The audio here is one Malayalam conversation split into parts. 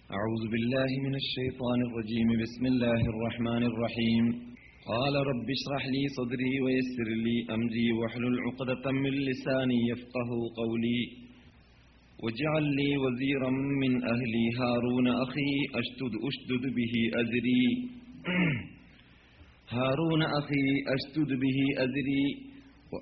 أعوذ بالله من الشيطان الرجيم بسم الله الرحمن الرحيم قال رب اشرح لي صدري ويسر لي أمري واحلل عقدة من لساني يفقه قولي واجعل لي وزيرا من أهلي هارون أخي أشتد أشدد به أزري هارون أخي أشتد به أزري و-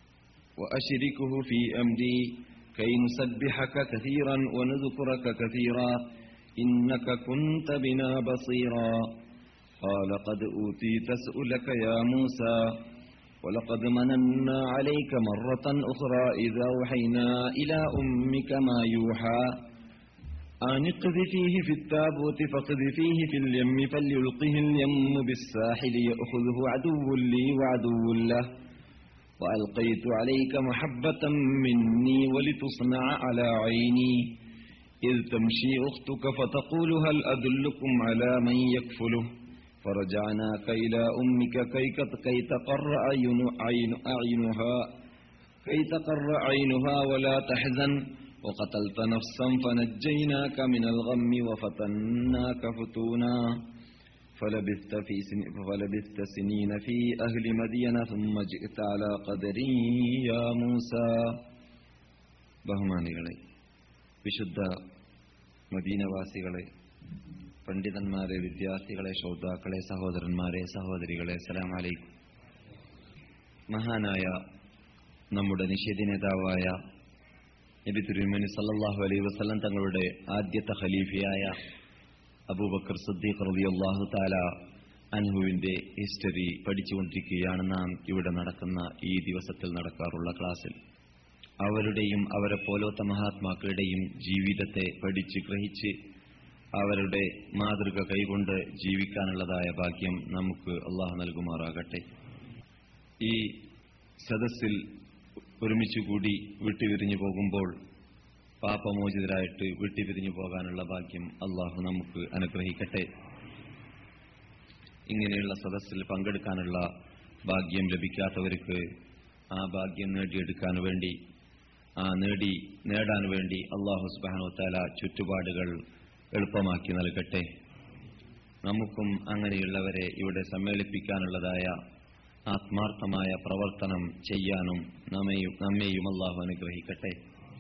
وأشركه في أمري كي نسبحك كثيرا ونذكرك كثيرا إنك كنت بنا بصيرا قال قد أوتيت سؤلك يا موسى ولقد مننا عليك مرة أخرى إذا أوحينا إلى أمك ما يوحى أن اقذفيه في التابوت فاقذفيه في اليم فليلقه اليم بالساحل يأخذه عدو لي وعدو له وألقيت عليك محبة مني ولتصنع على عيني إذ تمشي أختك فتقول هل أدلكم على من يكفله فرجعناك إلى أمك كي, كي تقر أعين أعين أعينها كي تقر عينها ولا تحزن وقتلت نفسا فنجيناك من الغم وفتناك فتونا فلبثت, في سن فلبثت سنين في أهل مدين ثم جئت على قدري يا موسى ബഹുമാനികളെ വിശുദ്ധ മദീനവാസികളെ പണ്ഡിതന്മാരെ വിദ്യാർത്ഥികളെ ശ്രോതാക്കളെ സഹോദരന്മാരെ സഹോദരികളെ സലാം അലൈക്കും മഹാനായ നമ്മുടെ നിഷേധ നേതാവായ നബി തിരുമനി സല്ലല്ലാഹു അലൈഹി വസല്ലം തങ്ങളുടെ ആദ്യത്തെ ഖലീഫയായ അബൂബക്കർ സദ്ദീഖ് റളിയല്ലാഹു തആല അൻഹുവിന്റെ ഹിസ്റ്ററി പഠിച്ചുകൊണ്ടിരിക്കുകയാണ് നാം ഇവിടെ നടക്കുന്ന ഈ ദിവസത്തിൽ നടക്കാറുള്ള ക്ലാസ്സിൽ അവരുടെയും അവരെ പോലത്തെ മഹാത്മാക്കളുടെയും ജീവിതത്തെ പഠിച്ച് ഗ്രഹിച്ച് അവരുടെ മാതൃക കൈകൊണ്ട് ജീവിക്കാനുള്ളതായ ഭാഗ്യം നമുക്ക് അള്ളാഹു നൽകുമാറാകട്ടെ ഈ സദസ്സിൽ ഒരുമിച്ചുകൂടി വിട്ടുപിരിഞ്ഞു പോകുമ്പോൾ പാപമോചിതരായിട്ട് വിട്ടുപിരിഞ്ഞു പോകാനുള്ള ഭാഗ്യം അള്ളാഹു നമുക്ക് അനുഗ്രഹിക്കട്ടെ ഇങ്ങനെയുള്ള സദസ്സിൽ പങ്കെടുക്കാനുള്ള ഭാഗ്യം ലഭിക്കാത്തവർക്ക് ആ ഭാഗ്യം നേടിയെടുക്കാൻ വേണ്ടി ആ നേടി നേടാൻ വേണ്ടി അള്ളാഹു സുബാനുത്താല ചുറ്റുപാടുകൾ എളുപ്പമാക്കി നൽകട്ടെ നമുക്കും അങ്ങനെയുള്ളവരെ ഇവിടെ സമ്മേളിപ്പിക്കാനുള്ളതായ ആത്മാർത്ഥമായ പ്രവർത്തനം ചെയ്യാനും നമ്മെയും നമ്മെയും അള്ളാഹു അനുഗ്രഹിക്കട്ടെ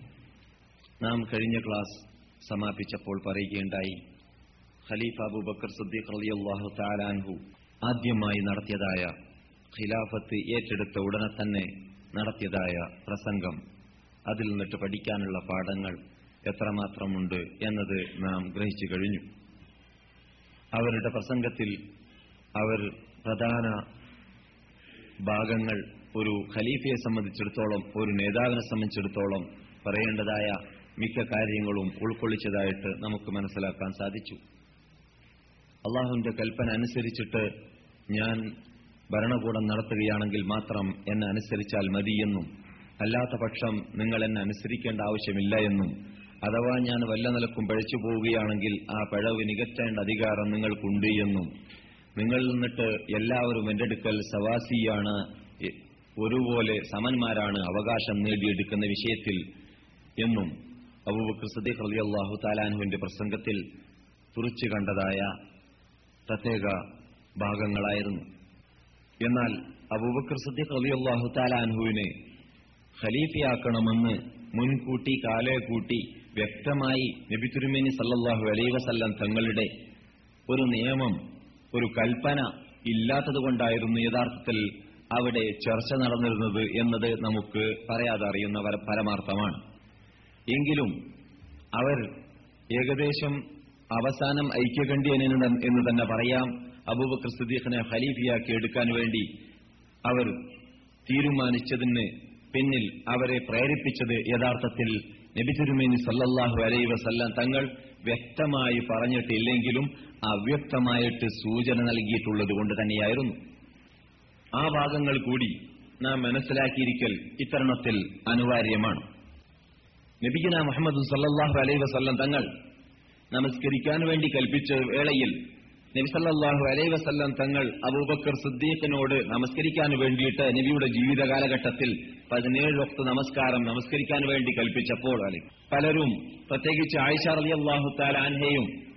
നാം കഴിഞ്ഞ ക്ലാസ് സമാപിച്ചപ്പോൾ പറയുകയുണ്ടായി ഖലീഫ അബൂബക്കർ സദ്ദീഖ് റളിയല്ലാഹു തആലാൻഹു ആദ്യമായി നടത്തിയതായ ഖിലാഫത്ത് ഏറ്റെടുത്ത ഉടനെ തന്നെ നടത്തിയതായ പ്രസംഗം അതിൽ നിന്നിട്ട് പഠിക്കാനുള്ള പാഠങ്ങൾ എത്രമാത്രമുണ്ട് എന്നത് നാം ഗ്രഹിച്ചു കഴിഞ്ഞു അവരുടെ പ്രസംഗത്തിൽ അവർ പ്രധാന ഭാഗങ്ങൾ ഒരു ഖലീഫയെ സംബന്ധിച്ചിടത്തോളം ഒരു നേതാവിനെ സംബന്ധിച്ചിടത്തോളം പറയേണ്ടതായ മിക്ക കാര്യങ്ങളും ഉൾക്കൊള്ളിച്ചതായിട്ട് നമുക്ക് മനസ്സിലാക്കാൻ സാധിച്ചു അള്ളാഹുവിന്റെ കൽപ്പന അനുസരിച്ചിട്ട് ഞാൻ ഭരണകൂടം നടത്തുകയാണെങ്കിൽ മാത്രം എന്നെ അനുസരിച്ചാൽ മതിയെന്നും അല്ലാത്ത പക്ഷം നിങ്ങൾ എന്നെ അനുസരിക്കേണ്ട ആവശ്യമില്ല എന്നും അഥവാ ഞാൻ വല്ല നിലക്കും പഴച്ചു പോവുകയാണെങ്കിൽ ആ പിഴവ് നികറ്റേണ്ട അധികാരം നിങ്ങൾക്കുണ്ട് എന്നും നിങ്ങൾ നിന്നിട്ട് എല്ലാവരും എന്റെ അടുക്കൽ സവാസിയാണ് എ- ഒരുപോലെ സമന്മാരാണ് അവകാശം നേടിയെടുക്കുന്ന വിഷയത്തിൽ എന്നും അബൂബക്കർ സദീഖ് റളിയല്ലാഹു താലാൻഹുവിന്റെ പ്രസംഗത്തിൽ തുറച്ചു കണ്ടതായ പ്രത്യേക ഭാഗങ്ങളായിരുന്നു എന്നാൽ അബൂബക്കർ സദ്ദീഖ് റളിയല്ലാഹു താലാൻഹുവിനെ ഖലീഫയാക്കണമെന്ന് മുൻകൂട്ടി കാലേ കൂട്ടി വ്യക്തമായി നബി തിരുമേനി സല്ലല്ലാഹു അലൈഹി വസല്ലം തങ്ങളുടെ ഒരു നിയമം ഒരു കൽപ്പന ഇല്ലാത്തതുകൊണ്ടായിരുന്നു യഥാർത്ഥത്തിൽ അവിടെ ചർച്ച നടന്നിരുന്നത് എന്നത് നമുക്ക് പറയാതെ അറിയുന്ന പര- പരമാർത്ഥമാണ് എങ്കിലും അവർ ഏകദേശം അവസാനം ഐക്യകണ്ഠ്യൻ എന്ന് തൻ- എന്ന് തന്നെ പറയാം അബൂബക്കർ സിദ്ദീഖിനെ ഖലീഫിയാക്കി എടുക്കാൻ വേണ്ടി അവർ തീരുമാനിച്ചതിന് പിന്നിൽ അവരെ പ്രേരിപ്പിച്ചത് യഥാർത്ഥത്തിൽ നബി തിരുമേനി സല്ലല്ലാഹു അലൈഹി വസല്ലം തങ്ങൾ വ്യക്തമായി പറഞ്ഞിട്ടില്ലെങ്കിലും അവ്യക്തമായിട്ട് സൂചന നൽകിയിട്ടുള്ളത് കൊണ്ട് തന്നെയായിരുന്നു ആ ഭാഗങ്ങൾ കൂടി നാം മനസ്സിലാക്കിയിരിക്കൽ ഇത്തരണത്തിൽ അനിവാര്യമാണ് നബിഗിന മുഹമ്മദ് സല്ലല്ലാഹു അലൈഹി വസല്ലം തങ്ങൾ നമസ്കരിക്കാൻ വേണ്ടി കൽപ്പിച്ച വേളയിൽ നബി സല്ലല്ലാഹു അലൈഹി വസല്ലം തങ്ങൾ അബൂബക്കർ സിദ്ദീഖിനോട് നമസ്കരിക്കാൻ വേണ്ടിയിട്ട് നബിയുടെ ജീവിത കാലഘട്ടത്തിൽ പതിനേഴ് വക്ത നമസ്കാരം നമസ്കരിക്കാൻ വേണ്ടി കൽപ്പിച്ചപ്പോൾ അല്ലെ പലരും പ്രത്യേകിച്ച് ആയിഷ റളിയല്ലാഹു തആല അൻഹയും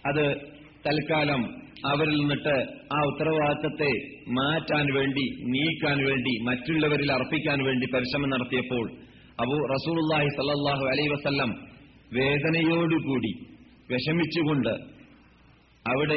അത് തൽക്കാലം അവരിൽ നിന്നിട്ട് ആ ഉത്തരവാദിത്തത്തെ മാറ്റാൻ വേണ്ടി നീക്കാൻ വേണ്ടി മറ്റുള്ളവരിൽ അർപ്പിക്കാൻ വേണ്ടി പരിശ്രമം നടത്തിയപ്പോൾ അബു റസൂലുള്ളാഹി സല്ലല്ലാഹു അലൈഹി വസല്ലം വേദനയോടുകൂടി വിഷമിച്ചുകൊണ്ട് അവിടെ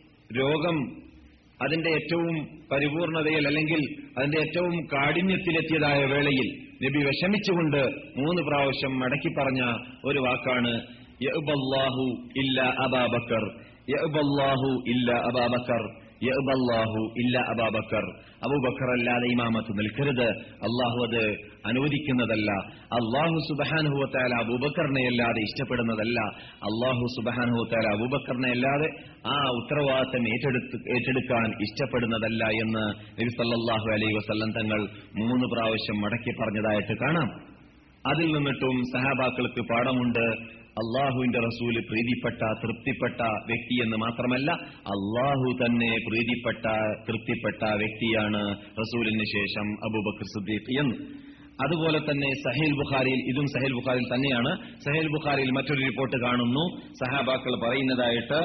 രോഗം അതിന്റെ ഏറ്റവും പരിപൂർണതയിൽ അല്ലെങ്കിൽ അതിന്റെ ഏറ്റവും കാഠിന്യത്തിലെത്തിയതായ വേളയിൽ നബി വിഷമിച്ചുകൊണ്ട് മൂന്ന് പ്രാവശ്യം മടക്കി പറഞ്ഞ ഒരു വാക്കാണ് യഅ്ബല്ലാഹു ഇല്ല അബാബക്കർ യഅ്ബല്ലാഹു ഇല്ല അബാബക്കർ യഅ്ബല്ലാഹു ഇല്ല അബാബക്കർ അബൂബക്കർ അല്ലാതെ ഇമാമത്ത് നിൽക്കരുത് അള്ളാഹു അത് അനുവദിക്കുന്നതല്ല അള്ളാഹു സുബഹാനുഹുവത്തായ അബൂബക്കറിനെ അല്ലാതെ ഇഷ്ടപ്പെടുന്നതല്ല അള്ളാഹു സുബഹാനുഹുവത്തായ അബൂബക്കറിനെ അല്ലാതെ ആ ഉത്തരവാദിത്തം ഏറ്റെടുത്ത് ഏറ്റെടുക്കാൻ ഇഷ്ടപ്പെടുന്നതല്ല എന്ന് നബി സല്ലല്ലാഹു അലൈഹി വസല്ലം തങ്ങൾ മൂന്ന് പ്രാവശ്യം മടക്കി പറഞ്ഞതായിട്ട് കാണാം അതിൽ നിന്നിട്ടും സഹാബാക്കൾക്ക് പാഠമുണ്ട് അള്ളാഹുവിന്റെ റസൂല് പ്രീതിപ്പെട്ട തൃപ്തിപ്പെട്ട വ്യക്തി എന്ന് മാത്രമല്ല അള്ളാഹു തന്നെ പ്രീതിപ്പെട്ട തൃപ്തിപ്പെട്ട വ്യക്തിയാണ് റസൂലിന് ശേഷം അബൂബക്കർ സിദ്ദീഖ് എന്ന് അതുപോലെ തന്നെ സഹേൽ ബുഖാരിയിൽ ഇതും സഹേൽ ബുഖാരിയിൽ തന്നെയാണ് സഹേൽ ബുഖാരിയിൽ മറ്റൊരു റിപ്പോർട്ട് കാണുന്നു സഹാബാക്കൾ പറയുന്നതായിട്ട്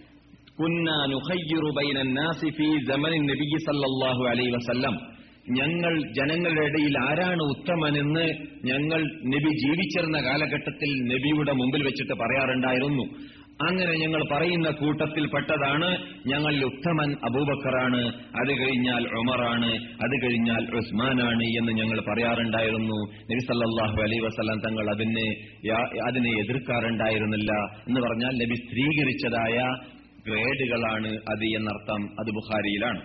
കുന്ന നുഖയ്യിറു ബൈന നാസി ഫീ സമനിൻ നബി സല്ലല്ലാഹു അലൈഹി വസല്ലം ഞങ്ങൾ ജനങ്ങളുടെ ഇടയിൽ ആരാണ് ഉത്തമനെന്ന് ഞങ്ങൾ നബി ജീവിച്ചിരുന്ന കാലഘട്ടത്തിൽ നബിയുടെ മുമ്പിൽ വെച്ചിട്ട് പറയാറുണ്ടായിരുന്നു അങ്ങനെ ഞങ്ങൾ പറയുന്ന കൂട്ടത്തിൽപ്പെട്ടതാണ് ഞങ്ങളിൽ ഉത്തമൻ അബൂബക്കറാണ് അത് കഴിഞ്ഞാൽ ഉമറാണ് അത് കഴിഞ്ഞാൽ ഉസ്മാനാണ് എന്ന് ഞങ്ങൾ പറയാറുണ്ടായിരുന്നു നബി സല്ലല്ലാഹു അലൈഹി വസല്ലം തങ്ങൾ അതിനെ യാ- അതിനെ എതിർക്കാറുണ്ടായിരുന്നില്ല എന്ന് പറഞ്ഞാൽ നബി സ്ത്രീകരിച്ചതായ ഗ്രേഡുകളാണ് അത് എന്നർത്ഥം അത് ബുഖാരിയിലാണ്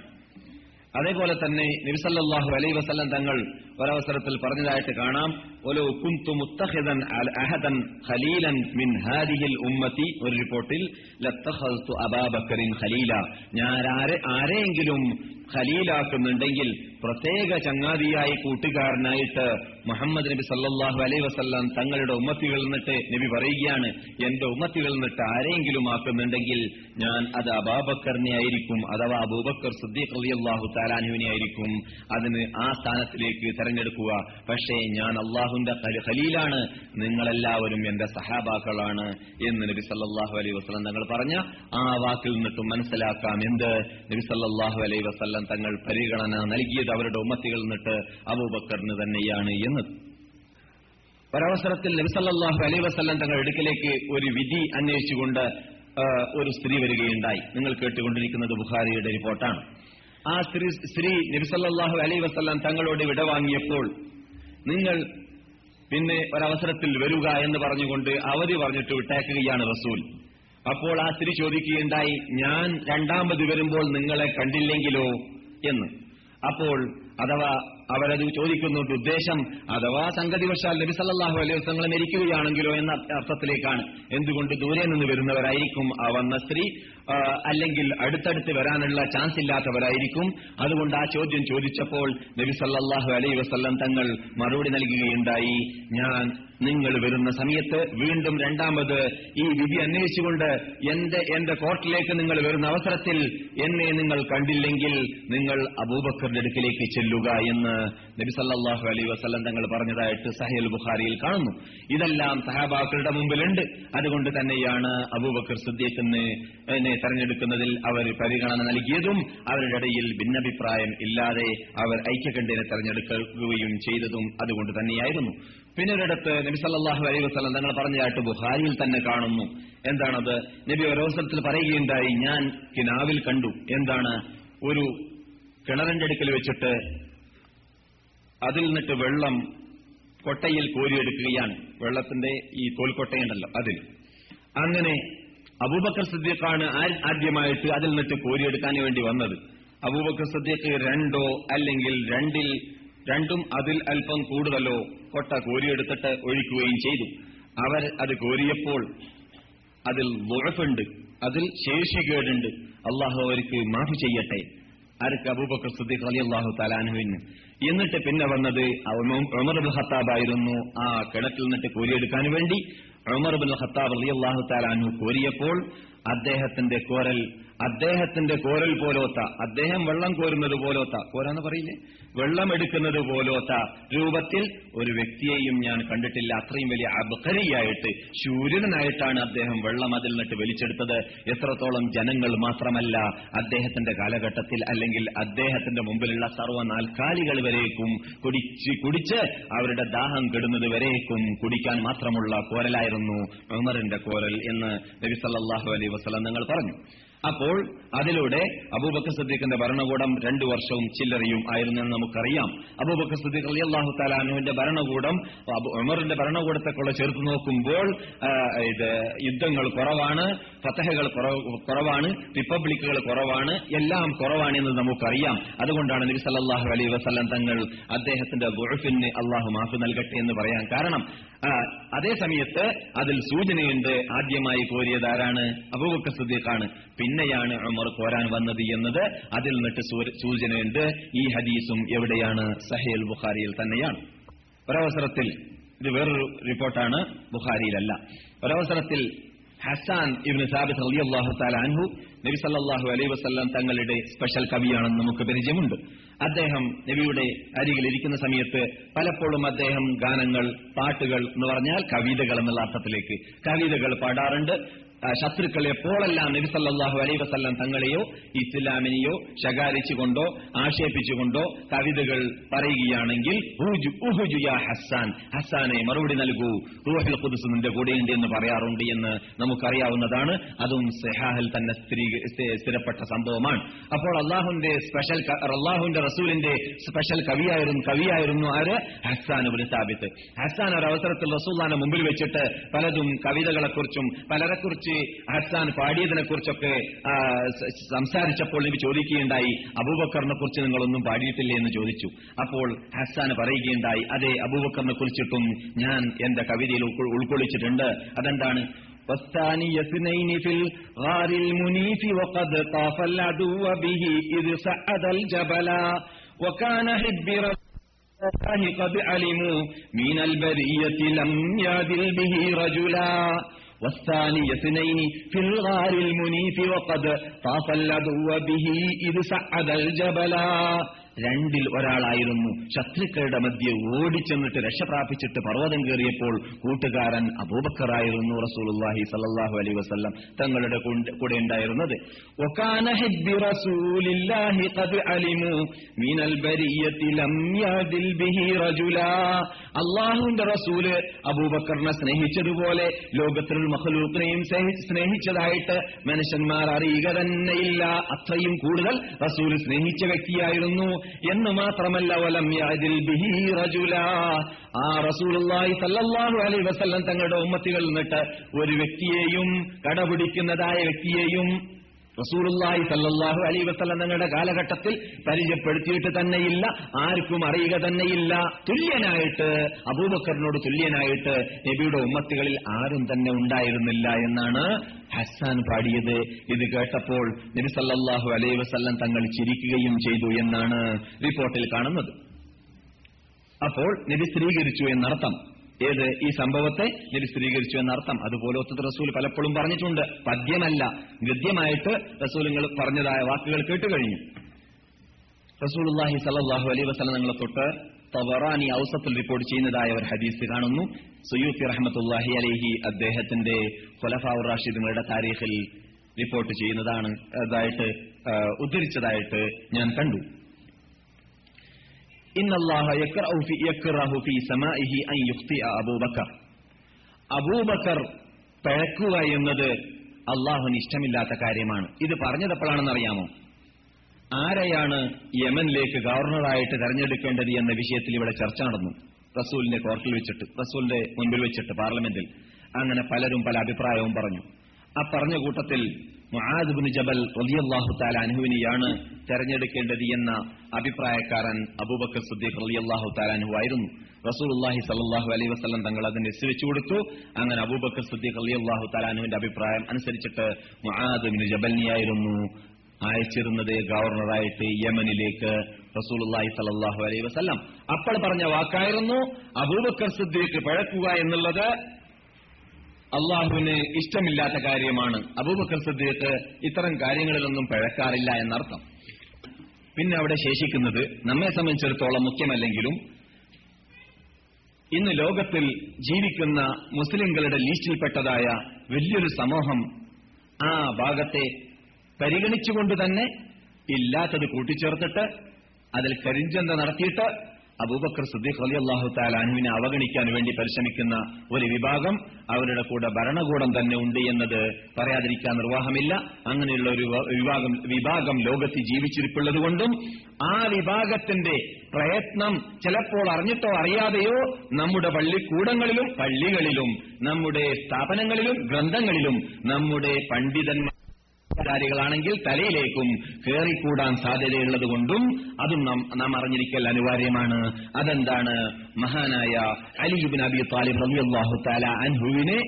അതേപോലെ തന്നെ നബിസല്ലാഹു അലൈ വസല്ലം തങ്ങൾ ഒരവസരത്തിൽ പറഞ്ഞതായിട്ട് കാണാം ഒരു കുന്തു മുത്തഹിദൻ അൽ അഹദൻ ഖലീലൻ മിൻ ഹാദിഹിൽ ഉമ്മത്തി ഒരു റിപ്പോർട്ടിൽ ലത്തഖൽതു അബാബക്കറിൻ ഖലീല ഞാൻ ആരെ ആരെയെങ്കിലും ഖലീലാക്കുന്നുണ്ടെങ്കിൽ പ്രത്യേക ചങ്ങാതിയായി കൂട്ടുകാരനായിട്ട് മുഹമ്മദ് നബി സല്ലല്ലാഹു അലൈഹി വസല്ലം തങ്ങളുടെ ഉമ്മത്തികളിൽ നിന്നിട്ട് നബി പറയുകയാണ് എന്റെ ഉമ്മത്തികളിൽ നിന്നിട്ട് ആരെങ്കിലും ആക്കുന്നുണ്ടെങ്കിൽ ഞാൻ അത് അബാബക്കറിനെ ആയിരിക്കും അഥവാ അബൂബക്കർ സിദ്ദീഖ് റളിയല്ലാഹു താലാനുവിനെ ആയിരിക്കും അതിന് ആ സ്ഥാനത്തിലേക്ക് തെരഞ്ഞെടുക്കുക പക്ഷേ ഞാൻ അള്ളാഹുന്റെ ഖലി- ഖലീലാണ് നിങ്ങളെല്ലാവരും എന്റെ സഹാബാക്കളാണ് എന്ന് നബി സല്ലല്ലാഹു അലൈഹി വസല്ലം തങ്ങൾ പറഞ്ഞ ആ വാക്കിൽ നിന്നിട്ടും മനസ്സിലാക്കാം എന്ത് നബി സല്ലല്ലാഹു അലൈഹി വസല്ലം തങ്ങൾ പരിഗണന നൽകിയത് അവരുടെ ഉമ്മത്തികളിൽ നിന്നിട്ട് അബൂബക്കറിന് തന്നെയാണ് എന്ന് ഒരവസരത്തിൽ നബി സല്ലല്ലാഹു അലൈഹി വസല്ലം തങ്ങളുടെ അടുക്കിലേക്ക് ഒരു വിധി അന്വേഷിച്ചുകൊണ്ട് ആ, ഒരു സ്ത്രീ വരികയുണ്ടായി നിങ്ങൾ കേട്ടുകൊണ്ടിരിക്കുന്നത് ബുഖാരിയുടെ റിപ്പോർട്ടാണ് ആ സ്ത്രീ സ്ത്രീ നബി സല്ലല്ലാഹു അലൈഹി വസല്ലം തങ്ങളോട് വിടവാങ്ങിയപ്പോൾ നിങ്ങൾ പിന്നെ ഒരവസരത്തിൽ വരിക എന്ന് പറഞ്ഞുകൊണ്ട് അവധി പറഞ്ഞിട്ട് വിട്ടേക്കുകയാണ് റസൂൽ അപ്പോൾ ആ സ്ത്രീ ചോദിക്കുകയുണ്ടായി ഞാൻ രണ്ടാമത് വരുമ്പോൾ നിങ്ങളെ കണ്ടില്ലെങ്കിലോ എന്ന് അപ്പോൾ അഥവാ അവരത് ചോദിക്കുന്നുണ്ട് ഉദ്ദേശം അഥവാ സംഗതിവശാൽ നബി സല്ലല്ലാഹു അലൈഹി വസല്ലം മരിക്കുകയാണെങ്കിലോ എന്ന അർത്ഥത്തിലേക്കാണ് എന്തുകൊണ്ട് ദൂരെ നിന്ന് വരുന്നവരായിരിക്കും ആ വന്ന സ്ത്രീ ആ, അല്ലെങ്കിൽ അടുത്തടുത്ത് വരാനുള്ള ചാൻസ് ഇല്ലാത്തവരായിരിക്കും അതുകൊണ്ട് ആ ചോദ്യം ചോദിച്ചപ്പോൾ നബി സല്ലല്ലാഹു അലൈഹി വസല്ലം തങ്ങൾ മറുപടി നൽകുകയുണ്ടായി ഞാൻ നിങ്ങൾ വരുന്ന സമയത്ത് വീണ്ടും രണ്ടാമത് ഈ വിധി അന്വേഷിച്ചുകൊണ്ട് എന്റെ എന്റെ കോർട്ടിലേക്ക് നിങ്ങൾ വരുന്ന അവസരത്തിൽ എന്നെ നിങ്ങൾ കണ്ടില്ലെങ്കിൽ നിങ്ങൾ അബൂബക്കറിന്റെ അടുക്കിലേക്ക് ചെല്ലുക എന്ന് നബി സല്ലല്ലാഹു അലൈഹി വസല്ലം തങ്ങൾ പറഞ്ഞതായിട്ട് സഹീൽ ബുഖാരിയിൽ കാണുന്നു ഇതെല്ലാം സഹാബാക്കളുടെ മുമ്പിലുണ്ട് അതുകൊണ്ട് തന്നെയാണ് അബൂബക്കർ സിദ്ദീഖിന് എന്നെ തെരഞ്ഞെടുക്കുന്നതിൽ അവർ പരിഗണന നൽകിയതും അവരുടെ ഇടയിൽ ഭിന്നഭിപ്രായം ഇല്ലാതെ അവർ ഐക്യകണ്ഠേനെ തെരഞ്ഞെടുക്കുകയും ചെയ്തതും അതുകൊണ്ട് തന്നെയായിരുന്നു പിന്നെ ഒരിടത്ത് നബി സല്ലല്ലാഹു അലൈഹി വസല്ലം തങ്ങൾ പറഞ്ഞതായിട്ട് ബുഖാരിയിൽ തന്നെ കാണുന്നു എന്താണത് നബി ഒരവസരത്തിൽ പറയുകയുണ്ടായി ഞാൻ കിനാവിൽ കണ്ടു എന്താണ് ഒരു കിണറിന്റെ അടുക്കൽ വെച്ചിട്ട് അതിൽ നിന്നിട്ട് വെള്ളം കൊട്ടയിൽ കോരിയെടുക്കുകയാണ് വെള്ളത്തിന്റെ ഈ തോൽക്കൊട്ടയുണ്ടല്ലോ അതിൽ അങ്ങനെ അബൂബക്കർ സിദ്ദീഖാണ് ആ- ആദ്യമായിട്ട് അതിൽ നിന്നിട്ട് കോരിയെടുക്കാൻ വേണ്ടി വന്നത് അബൂബക്കർ സിദ്ദീഖ് രണ്ടോ അല്ലെങ്കിൽ രണ്ടിൽ രണ്ടും അതിൽ അല്പം കൂടുതലോ കൊട്ട കോരിയെടുത്തിട്ട് ഒഴിക്കുകയും ചെയ്തു അവർ അത് കോരിയപ്പോൾ അതിൽ വുഴഫുണ്ട് അതിൽ ശേഷികേടുണ്ട് അള്ളാഹു അവർക്ക് മാഫി ചെയ്യട്ടെ ആർക്ക് അബൂബക്കർ സിദ്ദീഖ് അലി അള്ളാഹു തലാനുവിന് എന്നിട്ട് പിന്നെ വന്നത് ഉമർ ബിൻ ഖത്താബായിരുന്നു ആ കിണറ്റിൽ നിന്നിട്ട് കോരിയെടുക്കാൻ വേണ്ടി ഉമർ ബിൻ ഖത്താബ് അലി അള്ളാഹു താലാനു കോരിയപ്പോൾ അദ്ദേഹത്തിന്റെ കോരൽ അദ്ദേഹത്തിന്റെ കോരൽ പോലോത്ത അദ്ദേഹം വെള്ളം കോരുന്നത് പോലോത്ത കോരാന്ന് പറയില്ലേ വെള്ളം എടുക്കുന്നത് പോലോത്ത രൂപത്തിൽ ഒരു വ്യക്തിയെയും ഞാൻ കണ്ടിട്ടില്ല അത്രയും വലിയ അബഹരിയായിട്ട് ശൂര്യനായിട്ടാണ് അദ്ദേഹം വെള്ളം അതിൽ നിന്നിട്ട് വലിച്ചെടുത്തത് എത്രത്തോളം ജനങ്ങൾ മാത്രമല്ല അദ്ദേഹത്തിന്റെ കാലഘട്ടത്തിൽ അല്ലെങ്കിൽ അദ്ദേഹത്തിന്റെ മുമ്പിലുള്ള സർവ്വ നാൽക്കാലികൾ വരേക്കും കുടിച്ച് കുടിച്ച് അവരുടെ ദാഹം കെടുന്നത് വരേക്കും കുടിക്കാൻ മാത്രമുള്ള കോരലായിരുന്നു ഉമറിന്റെ കോരൽ എന്ന് നബി സല്ലല്ലാഹു അലൈഹി വസല്ലം നിങ്ങൾ പറഞ്ഞു അപ്പോൾ അതിലൂടെ അബൂബക്കർ സദ്ദീഖിന്റെ ഭരണകൂടം രണ്ടു വർഷവും ചില്ലറയും ആയിരുന്നെന്ന് നമുക്കറിയാം അബൂബക്കർ സദ്ദീഖ് അലി അള്ളാഹു താലാനുവിന്റെ ഭരണകൂടം അബു- ഉമറിന്റെ ഭരണകൂടത്തെക്കുള്ള ചേർത്ത് നോക്കുമ്പോൾ ആ, ഇത് യുദ്ധങ്ങൾ കുറവാണ് ഫതഹകൾ കുറവ്- കുറവാണ് റിപ്പബ്ലിക്കുകൾ കുറവാണ് എല്ലാം കുറവാണെന്ന് നമുക്കറിയാം അതുകൊണ്ടാണ് നബി സല്ലല്ലാഹു അലൈഹി വസല്ലം തങ്ങൾ അദ്ദേഹത്തിന്റെ ഗുഴഫിന് അള്ളാഹു മാഫ് നൽകട്ടെ എന്ന് പറയാൻ കാരണം ആ, അതേ സമയത്ത് അതിൽ സൂചനയുണ്ട് ആദ്യമായി കോരിയത് ആരാണ് അബൂബക്കർ സിദ്ദീഖാണ് പിന്നെയാണ് ഉമർ കോരാൻ വന്നത് എന്നത് അതിൽ നിന്നിട്ട് സൂര- സൂചനയുണ്ട് ഈ ഹദീസും എവിടെയാണ് സഹേൽ ബുഖാരിയിൽ തന്നെയാണ് ഒരവസരത്തിൽ ഇത് വേറൊരു റിപ്പോർട്ടാണ് ബുഖാരിയിലല്ല ഒരവസരത്തിൽ ഹസാൻ ഇബ്നു സാബിത്ത് റളിയല്ലാഹു തആല അൻഹു നബി സല്ലല്ലാഹു അലൈഹി വസല്ലം തങ്ങളുടെ സ്പെഷ്യൽ കവിയാണെന്ന് നമുക്ക് പരിചയമുണ്ട് അദ്ദേഹം നബിയുടെ അരികിൽ ഇരിക്കുന്ന സമയത്ത് പലപ്പോഴും അദ്ദേഹം ഗാനങ്ങൾ പാട്ടുകൾ എന്ന് പറഞ്ഞാൽ കവിതകൾ എന്നുള്ള അർത്ഥത്തിലേക്ക് കവിതകൾ പാടാറുണ്ട് ആ, ശത്രുക്കൾ എപ്പോഴെല്ലാം നബി സല്ലല്ലാഹു അലൈഹി വസല്ലം തങ്ങളെയോ ഇസ്ലാമിനെയോ ശകാരിച്ചുകൊണ്ടോ ആക്ഷേപിച്ചുകൊണ്ടോ കവിതകൾ പറയുകയാണെങ്കിൽ "ഉഹുജു, ഉഹുജു യാ ഹസ്സാൻ ഹസ്സാനെ മറുപടി നൽകൂ റൂഹുൽ ഖുദ്സ് നിന്റെ കൂടെയുണ്ട് എന്ന് പറയാറുണ്ട് എന്ന് നമുക്കറിയാവുന്നതാണ് അതും സെഹാഹിൽ തന്നെ സ്ഥിരീക- സ്ഥി- സ്ഥിരപ്പെട്ട സംഭവമാണ് അപ്പോൾ അള്ളാഹുന്റെ സ്പെഷ്യൽ ക- അള്ളാഹുവിന്റെ റസൂലിന്റെ സ്പെഷ്യൽ കവിയായിരുന്നു കവിയായിരുന്നു ആര് ഹസ്സാൻ ഇബ്നു സാബിത്ത് ഹസ്സാൻ ഒരു അവസരത്തിൽ റസൂല്ലാന്റെ മുമ്പിൽ വെച്ചിട്ട് പലതും കവിതകളെക്കുറിച്ചും പലരെക്കുറിച്ച് ഹസ്സാൻ പാടിയതിനെ കുറിച്ചൊക്കെ സംസാരിച്ചപ്പോൾ നബി ചോദിക്കുകയുണ്ടായി അബൂബക്കറിനെ കുറിച്ച് നിങ്ങളൊന്നും പാടിയിട്ടില്ലേ എന്ന് ചോദിച്ചു അപ്പോൾ ഹസ്സാൻ പറയുകയുണ്ടായി അതെ അബൂബക്കറിനെ കുറിച്ചിട്ടും ഞാൻ എന്റെ കവിതയിൽ ഉൾക്കൊ- ഉൾക്കൊള്ളിച്ചിട്ടുണ്ട് അതെന്താണ് والثاني اثنين في الغار المنيف وقد طاف العدو به إذ صعد الجبلا وكان حب الله قد علموا من البرية لم يعدل به رجلا والثاني اثنين في الغار المنيف وقد طاف العدو به إذ صعد الجبلا രണ്ടിൽ ഒരാളായിരുന്നു ശത്രുക്കളുടെ മധ്യ ഓടിച്ചെന്നിട്ട് രക്ഷ പ്രാപിച്ചിട്ട് പർവ്വതം കയറിയപ്പോൾ കൂട്ടുകാരൻ അബൂബക്കറായിരുന്നു റസൂലുള്ളാഹി സല്ലല്ലാഹു അലൈഹി വസല്ലം തങ്ങളുടെ കൂടെ- കൂടെ ഉണ്ടായിരുന്നത് وكان حب رسول الله قد علموا من البرية لم يعدل به رجلا അള്ളാഹുവിന്റെ റസൂല് അബൂബക്കറിനെ സ്നേഹിച്ചതുപോലെ ലോകത്തിലുള്ള മഹലൂക്കിനെയും സ്നേഹി- സ്നേഹിച്ചതായിട്ട് മനുഷ്യന്മാർ അറിയുക തന്നെയില്ല അത്രയും കൂടുതൽ റസൂൽ സ്നേഹിച്ച വ്യക്തിയായിരുന്നു എന്ന് മാത്രമല്ല വലം യഅദിൽ ബിഹി റജുലാ ആ റസൂലുള്ളാഹി സല്ലല്ലാഹു അലൈഹി വസല്ലം തങ്ങളുടെ ഉമ്മത്തികളിൽ നിന്നിട്ട് ഒരു വ്യക്തിയെയും കടപിടിക്കുന്നതായ വ്യക്തിയെയും റസൂലുള്ളാഹി സല്ലല്ലാഹു അലൈഹി വസല്ലം തങ്ങളുടെ കാലഘട്ടത്തിൽ പരിചയപ്പെടുത്തിയിട്ട് തന്നെയില്ല ആർക്കും അറിയുക തന്നെയില്ല തുല്യനായിട്ട് അബൂബക്കറിനോട് തുല്യനായിട്ട് നബിയുടെ ഉമ്മത്തുകളിൽ ആരും തന്നെ ഉണ്ടായിരുന്നില്ല എന്നാണ് ഹസ്സാൻ പാടിയത് ഇത് കേട്ടപ്പോൾ നബി സല്ലല്ലാഹു അലൈഹി വസല്ലം തങ്ങൾ ചിരിക്കുകയും ചെയ്തു എന്നാണ് റിപ്പോർട്ടിൽ കാണുന്നത് അപ്പോൾ നബി സ്ഥിരീകരിച്ചു എന്നർത്ഥം ഏത് ഈ സംഭവത്തെ നബി സ്ഥിരീകരിച്ചു എന്നർത്ഥം അതുപോലെ ഒത്തത് റസൂൽ പലപ്പോഴും പറഞ്ഞിട്ടുണ്ട് പദ്യമല്ല ഗദ്യമായിട്ട് റസൂലുകൾ പറഞ്ഞതായ വാക്കുകൾ കേട്ടുകഴിഞ്ഞു റസൂലുള്ളാഹി സല്ലല്ലാഹു അലൈഹി വസല്ലം നിങ്ങളെ തൊട്ട് തവറാനി ഔസത്തിൽ റിപ്പോർട്ട് ചെയ്യുന്നതായ ഒരു ഹദീസ് കാണുന്നു സുയൂത്തി റഹ്മത്തുള്ളാഹി അലൈഹി അദ്ദേഹത്തിന്റെ ഖുലഫാഉർ റാഷിദുകളുടെ താരീഖിൽ റിപ്പോർട്ട് ചെയ്യുന്നതാണ് അതായിട്ട് ആ, ഉദ്ധരിച്ചതായിട്ട് ഞാൻ കണ്ടു إن الله يكره في يكره في سمائه أن يخطئ أبو بكر അബൂ ബക്കർ പിഴക്കുക എന്നത് അള്ളാഹുന് ഇഷ്ടമില്ലാത്ത കാര്യമാണ് ഇത് പറഞ്ഞതെപ്പോഴാണെന്ന് അറിയാമോ ആരെയാണ് യമനിലേക്ക് ഗവർണറായിട്ട് തെരഞ്ഞെടുക്കേണ്ടത് എന്ന വിഷയത്തിൽ ഇവിടെ ചർച്ച നടന്നു റസൂലിന്റെ കോർട്ടിൽ വെച്ചിട്ട് റസൂലിന്റെ മുൻപിൽ വെച്ചിട്ട് പാർലമെന്റിൽ അങ്ങനെ പലരും പല അഭിപ്രായവും പറഞ്ഞു ആ പറഞ്ഞ കൂട്ടത്തിൽ മുആദ് ബിൻ ജബൽ റളിയല്ലാഹു തആല അൻഹുവിനെയാണ് തെരഞ്ഞെടുക്കേണ്ടത് എന്ന അഭിപ്രായക്കാരൻ അബൂബക്കർ സിദ്ദീഖ് റളിയല്ലാഹു തആല അൻഹു ആയിരുന്നു റസൂലുള്ളാഹി സ്വല്ലല്ലാഹു അലൈഹി വസല്ലം തങ്ങൾ അതിനെ സ്വീകരിച്ചു കൊടുത്തു അങ്ങനെ അബൂബക്കർ സിദ്ദീഖ് റളിയല്ലാഹു തആല അൻഹുവിന്റെ അഭിപ്രായം അനുസരിച്ചിട്ട് മുആദ് ബിൻ ജബലിനെയായിരുന്നു അയച്ചിരുന്നത് ഗവർണറായിട്ട് യമനിലേക്ക് റസൂലുള്ളാഹി സല്ലല്ലാഹു അലൈഹി വസല്ലം അപ്പോൾ പറഞ്ഞ വാക്കായിരുന്നു അബൂബക്കർ സിദ്ദീഖ് പഴക്കുക എന്നുള്ളത് അള്ളാഹുവിന് ഇഷ്ടമില്ലാത്ത കാര്യമാണ് അബൂബക്കർ സിദ്ദീഖ് ഇത്തരം കാര്യങ്ങളിലൊന്നും പിഴക്കാറില്ല എന്നർത്ഥം പിന്നെ അവിടെ ശേഷിക്കുന്നത് നമ്മെ സംബന്ധിച്ചിടത്തോളം മുഖ്യമല്ലെങ്കിലും ഇന്ന് ലോകത്തിൽ ജീവിക്കുന്ന മുസ്ലിങ്ങളുടെ ലിസ്റ്റിൽപ്പെട്ടതായ വലിയൊരു സമൂഹം ആ ഭാഗത്തെ പരിഗണിച്ചുകൊണ്ട് തന്നെ ഇല്ലാത്തത് കൂട്ടിച്ചേർത്തിട്ട് അതിൽ കരിഞ്ചന്ത നടത്തിയിട്ട് അബൂബക്കർ സിദ്ദീഖ് അലി അള്ളാഹു താലാനുവിനെ അവഗണിക്കാൻ വേണ്ടി പരിശ്രമിക്കുന്ന ഒരു വിഭാഗം അവരുടെ കൂടെ ഭരണകൂടം തന്നെ ഉണ്ട് എന്നത് പറയാതിരിക്കാൻ നിർവാഹമില്ല അങ്ങനെയുള്ള ഒരു വിഭാഗം വിഭാഗം ലോകത്ത് ജീവിച്ചിരിപ്പുള്ളത് കൊണ്ടും ആ വിഭാഗത്തിന്റെ പ്രയത്നം ചിലപ്പോൾ അറിഞ്ഞിട്ടോ അറിയാതെയോ നമ്മുടെ പള്ളിക്കൂടങ്ങളിലും പള്ളികളിലും നമ്മുടെ സ്ഥാപനങ്ങളിലും ഗ്രന്ഥങ്ങളിലും നമ്മുടെ പണ്ഡിതന്മാർ ാണെങ്കിൽ തലയിലേക്കും കയറിക്കൂടാൻ സാധ്യതയുള്ളത് കൊണ്ടും അതും നാം നാം അറിഞ്ഞിരിക്കൽ അനിവാര്യമാണ് അതെന്താണ് മഹാനായ അലിബിൻ അബി താലിബ് റബിഅള്ളാഹു താല അൻഹുവിനെ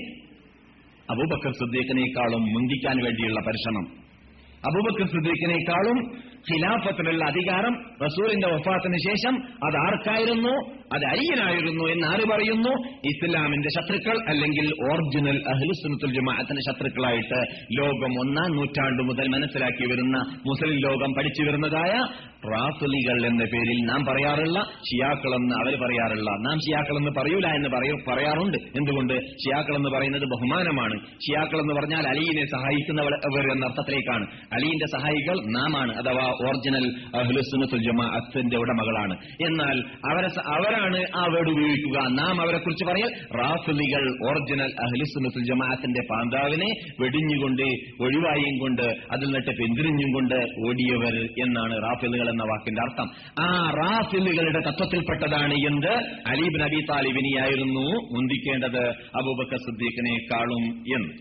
അബൂബക്കർ സിദ്ദീഖിനേക്കാളും മുന്തിക്കാൻ വേണ്ടിയുള്ള പരിശ്രമം അബൂബക്കർ സിദ്ദീഖിനേക്കാളും ഖിലാഫത്തിനുള്ള അധികാരം റസൂലിന്റെ വഫാത്തിന് ശേഷം അത് ആർക്കായിരുന്നു അത് അരിയനായിരുന്നു എന്ന് ആര് പറയുന്നു ഇസ്ലാമിന്റെ ശത്രുക്കൾ അല്ലെങ്കിൽ ഒറിജിനൽ അഹ്ലുസുനത്തുൽ ജമാഅത്തിന്റെ ശത്രുക്കളായിട്ട് ലോകം ഒന്നാം നൂറ്റാണ്ട് മുതൽ മനസ്സിലാക്കി വരുന്ന മുസ്ലിം ലോകം പഠിച്ചു വരുന്നതായ റാഫലികൾ എന്ന പേരിൽ നാം പറയാറുള്ള ഷിയാക്കൾ എന്ന് അവർ പറയാറുള്ള നാം ഷിയാക്കൾ എന്ന് പറയൂല എന്ന് പറയ- പറയാറുണ്ട് എന്തുകൊണ്ട് ഷിയാക്കൾ എന്ന് പറയുന്നത് ബഹുമാനമാണ് ഷിയാക്കൾ എന്ന് പറഞ്ഞാൽ അലിയിനെ സഹായിക്കുന്നവർ എന്ന അർത്ഥത്തിലേക്കാണ് അലിയിന്റെ സഹായികൾ നാമാണ് അഥവാ ഒറിജിനൽ അഹ്ലുസുനത്തുൽ ജമാഅത്തിന്റെ ഉടമകളാണ് എന്നാൽ അവരെ സ- അവരാണ് ആ വേർഡ് ഉപയോഗിക്കുക നാം അവരെ കുറിച്ച് പറയൽ റാഫിലികൾ ഒറിജിനൽ അഹ്ലുസുനത്തുൽ ജമാഅത്തിന്റെ പാന്താവിനെ വെടിഞ്ഞുകൊണ്ട് ഒഴിവായും കൊണ്ട് അതിൽ നിന്നിട്ട് പിന്തിരിഞ്ഞും കൊണ്ട് ഓടിയവർ എന്നാണ് റാഫിലുകൾ എന്ന വാക്കിന്റെ അർത്ഥം ആ റാഫിലുകളുടെ തത്വത്തിൽപ്പെട്ടതാണ് എന്ത് അലീബ് നബി താലിബിനെയായിരുന്നു മുന്തിക്കേണ്ടത് അബൂബക്കർ സിദ്ദീഖിനേക്കാളും എന്ന്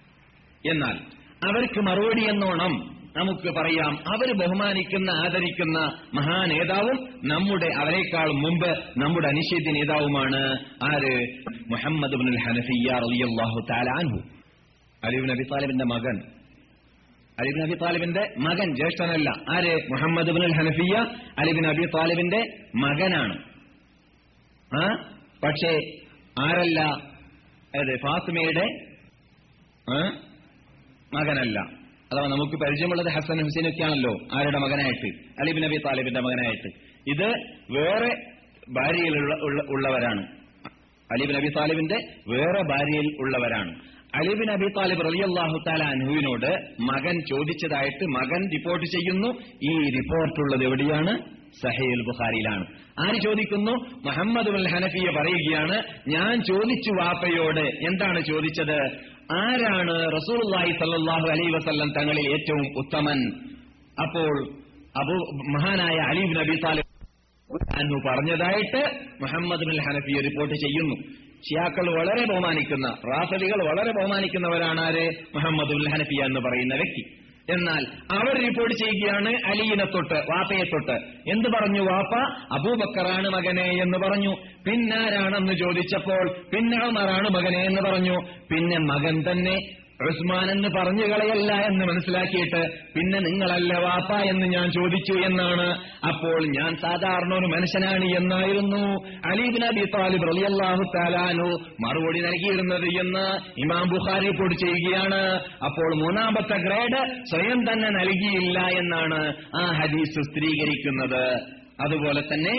എന്നാൽ അവർക്ക് മറുപടി എന്നോണം നമുക്ക് പറയാം അവർ ബഹുമാനിക്കുന്ന ആദരിക്കുന്ന മഹാനേതാവും നമ്മുടെ അവരെക്കാൾ മുമ്പ് നമ്മുടെ അനിഷേധ്യ നേതാവുമാണ് ആര് മുഹമ്മദ് ബിൻ ഹനഫിയ റളിയല്ലാഹു തആല അൻഹു അലിബിൻ അബി താലിബിന്റെ മകൻ അലിബിൻ അബി താലിബിന്റെ മകൻ ജ്യേഷ്ഠനല്ല ആര് Muhammad bin Hanafiya Ali bin Abi താലിബിന്റെ മകനാണ് ആ പക്ഷേ ആരല്ല അതെ ഫാത്തിമയുടെ ആ? മകനല്ല അഥവാ നമുക്ക് പരിചയമുള്ളത് ഹസൻ ഹുസൈനൊക്കെയാണല്ലോ ആരുടെ മകനായിട്ട് അലിബിൻ നബി താലിബിന്റെ മകനായിട്ട് ഇത് വേറെ ഭാര്യയിലുള്ള ഉള്ള- ഉള്ളവരാണ് അലിബിൻ നബി താലിബിന്റെ വേറെ ഭാര്യയിൽ ഉള്ളവരാണ് അലിബിൻ അബി താലിബ് റളിയല്ലാഹു താല അനുവിനോട് മകൻ ചോദിച്ചതായിട്ട് മകൻ റിപ്പോർട്ട് ചെയ്യുന്നു ഈ റിപ്പോർട്ടുള്ളത് എവിടെയാണ് സഹീൽ ബുഖാരിയിലാണ് ആര് ചോദിക്കുന്നു മുഹമ്മദ് ഉൽ ഹനഫിയ പറയുകയാണ് ഞാൻ ചോദിച്ചു വാപ്പയോട് എന്താണ് ചോദിച്ചത് ആരാണ് റസൂലുള്ളാഹി സല്ലല്ലാഹു അലൈഹി വസല്ലം തങ്ങളിൽ ഏറ്റവും ഉത്തമൻ അപ്പോൾ അബു മഹാനായ അലീബ് നബി താലിബ് അന്നു പറഞ്ഞതായിട്ട് മുഹമ്മദ് ബിൻ ഹനഫി റിപ്പോർട്ട് ചെയ്യുന്നു ഷിയാക്കൾ വളരെ ബഹുമാനിക്കുന്ന റാഫലികൾ വളരെ ബഹുമാനിക്കുന്നവരാണ് ആര് മുഹമ്മദ് ബിൻ ഹനഫിയ എന്ന് പറയുന്ന വ്യക്തി എന്നാൽ അവർ റിപ്പോർട്ട് ചെയ്യുകയാണ് അലീനെ തൊട്ട് വാപ്പയെ തൊട്ട് എന്ത് പറഞ്ഞു വാപ്പ അബൂബക്കറാണ് മകനെ എന്ന് പറഞ്ഞു പിന്നാരാണെന്ന് ചോദിച്ചപ്പോൾ പിന്നെ ഉമറാണ് മകനെ എന്ന് പറഞ്ഞു പിന്നെ മകൻ തന്നെ ഉസ്മാൻ എന്ന് പറഞ്ഞു കളയല്ല എന്ന് മനസ്സിലാക്കിയിട്ട് പിന്നെ നിങ്ങളല്ല വാപ്പ എന്ന് ഞാൻ ചോദിച്ചു എന്നാണ് അപ്പോൾ ഞാൻ സാധാരണ ഒരു മനുഷ്യനാണ് എന്നായിരുന്നു അലീബിൻ അബി താലിബ് റളിയല്ലാഹു താലാനു മറുപടി നൽകിയിരുന്നത് എന്ന് ഇമാം ബുഖാരി റിപ്പോർട്ട് ചെയ്യുകയാണ് അപ്പോൾ മൂന്നാമത്തെ ഗ്രേഡ് സ്വയം തന്നെ നൽകിയില്ല എന്നാണ് ആ ഹദീസ് സ്ത്രീകരിക്കുന്നത് അതുപോലെ തന്നെ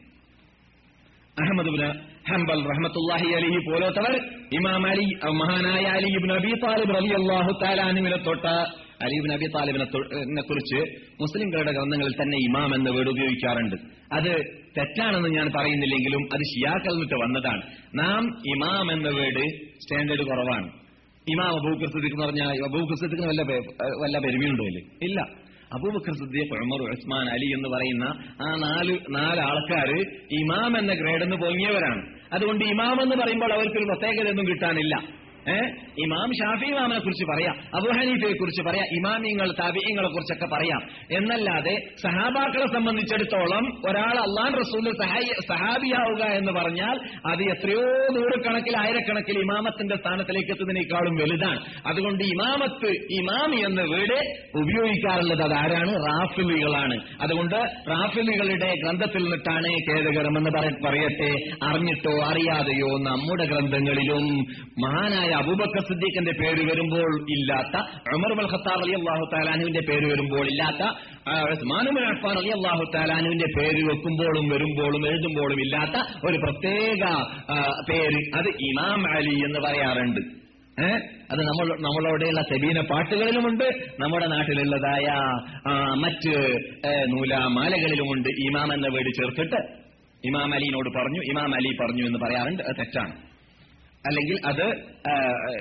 അഹമ്മദ് ബിൻ ഹംബൽ റഹ്മത്തുല്ലാഹി അലിഹി പോലത്തവർ ഇമാം അലി മഹാനായ അലി ഇബ്ൻ അബി താലിബ് റളിയല്ലാഹു തആലാനുവിനെ തൊട്ട് അലി ഇബ്ൻ അബി താലിബിനെ തൊ- നെ കുറിച്ച് മുസ്ലിംകളുടെ ഗ്രന്ഥങ്ങളിൽ തന്നെ ഇമാം എന്ന വേർഡ് ഉപയോഗിക്കാറുണ്ട് അത് തെറ്റാണെന്ന് ഞാൻ പറയുന്നില്ലെങ്കിലും അത് ഷിയാക്കൾ നിന്നിട്ട് വന്നതാണ് നാം ഇമാം എന്ന വേർഡ് സ്റ്റാൻഡേർഡ് കുറവാണ് ഇമാം അബൂബക്കർ സിദ്ദീഖ് എന്ന് പറഞ്ഞാൽ അബൂബക്കർ സിദ്ദീഖിന് വല്ല പേ- വല്ല പെരുമയുണ്ടോ ഇല്ലേ ഇല്ല അബൂബക്കർ സിദ്ദീഖ് ഉമർ ഉസ്മാൻ അലി എന്ന് പറയുന്ന ആ നാല് നാല് ആൾക്കാര് ഇമാം എന്ന ഗ്രേഡ് എന്ന് പൊങ്ങിയവരാണ് അതുകൊണ്ട് ഇമാം എന്ന് പറയുമ്പോൾ അവർക്കൊരു പ്രത്യേകതയൊന്നും കിട്ടാനില്ല ഏഹ് ഇമാം ഷാഫി ഇമാമിനെ കുറിച്ച് പറയാം അബു ഹനീഫയെ കുറിച്ച് പറയാം ഇമാമിങ്ങൾ താബിയങ്ങളെ കുറിച്ചൊക്കെ പറയാം എന്നല്ലാതെ സഹാബാക്കളെ സംബന്ധിച്ചിടത്തോളം ഒരാൾ അള്ളാൻ റസൂൽ സഹാബിയാവുക എന്ന് പറഞ്ഞാൽ അത് എത്രയോ നൂറുകണക്കിൽ ആയിരക്കണക്കിൽ ഇമാമത്തിന്റെ സ്ഥാനത്തിലേക്ക് എത്തുന്നതിനേക്കാളും വലുതാണ് അതുകൊണ്ട് ഇമാമത്ത് ഇമാമി എന്ന വീട് ഉപയോഗിക്കാറുള്ളത് അതാരാണ് റാഫിലുകളാണ് അതുകൊണ്ട് റാഫിലുകളുടെ ഗ്രന്ഥത്തിൽ നിന്നിട്ടാണ് ഖേദകരമെന്ന് പറ- പറയട്ടെ അറിഞ്ഞിട്ടോ അറിയാതെയോ നമ്മുടെ ഗ്രന്ഥങ്ങളിലും മഹാനായ അബൂബക്കർ സിദ്ദീഖിന്റെ പേര് വരുമ്പോൾ ഇല്ലാത്ത ഉമർ ബൽ ഖത്താബ് അലി അള്ളാഹു താലാനുവിന്റെ പേര് വരുമ്പോൾ ഇല്ലാത്ത ആ, ഉസ്മാൻ ബിൻ അഫ്ഫാൻ അലി അള്ളാഹു താലാനുവിന്റെ പേര് വെക്കുമ്പോഴും വരുമ്പോഴും എഴുതുമ്പോഴും ഇല്ലാത്ത ഒരു പ്രത്യേക ആ, പേര് അത് ഇമാം അലി എന്ന് പറയാറുണ്ട് ഏഹ് അത് നമ്മൾ നമ്മളോടെയുള്ള സെബീന പാട്ടുകളിലുമുണ്ട് നമ്മുടെ നാട്ടിലുള്ളതായ ആ, മറ്റ് ഏ, നൂലാമാലകളിലുമുണ്ട് ഇമാം എന്ന വേർഡ് ചേർത്തിട്ട് ഇമാം അലിനോട് പറഞ്ഞു ഇമാം അലി പറഞ്ഞു എന്ന് പറയാറുണ്ട് അത് തെറ്റാണ് അല്ലെങ്കിൽ അത് ആ,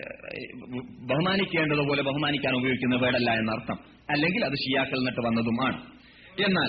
ബഹുമാനിക്കേണ്ടതുപോലെ ബഹുമാനിക്കാൻ ഉപയോഗിക്കുന്ന വേർഡല്ല എന്നർത്ഥം അല്ലെങ്കിൽ അത് ഷിയാക്കളിൽ നിന്നിട്ട് വന്നതുമാണ് എന്നാൽ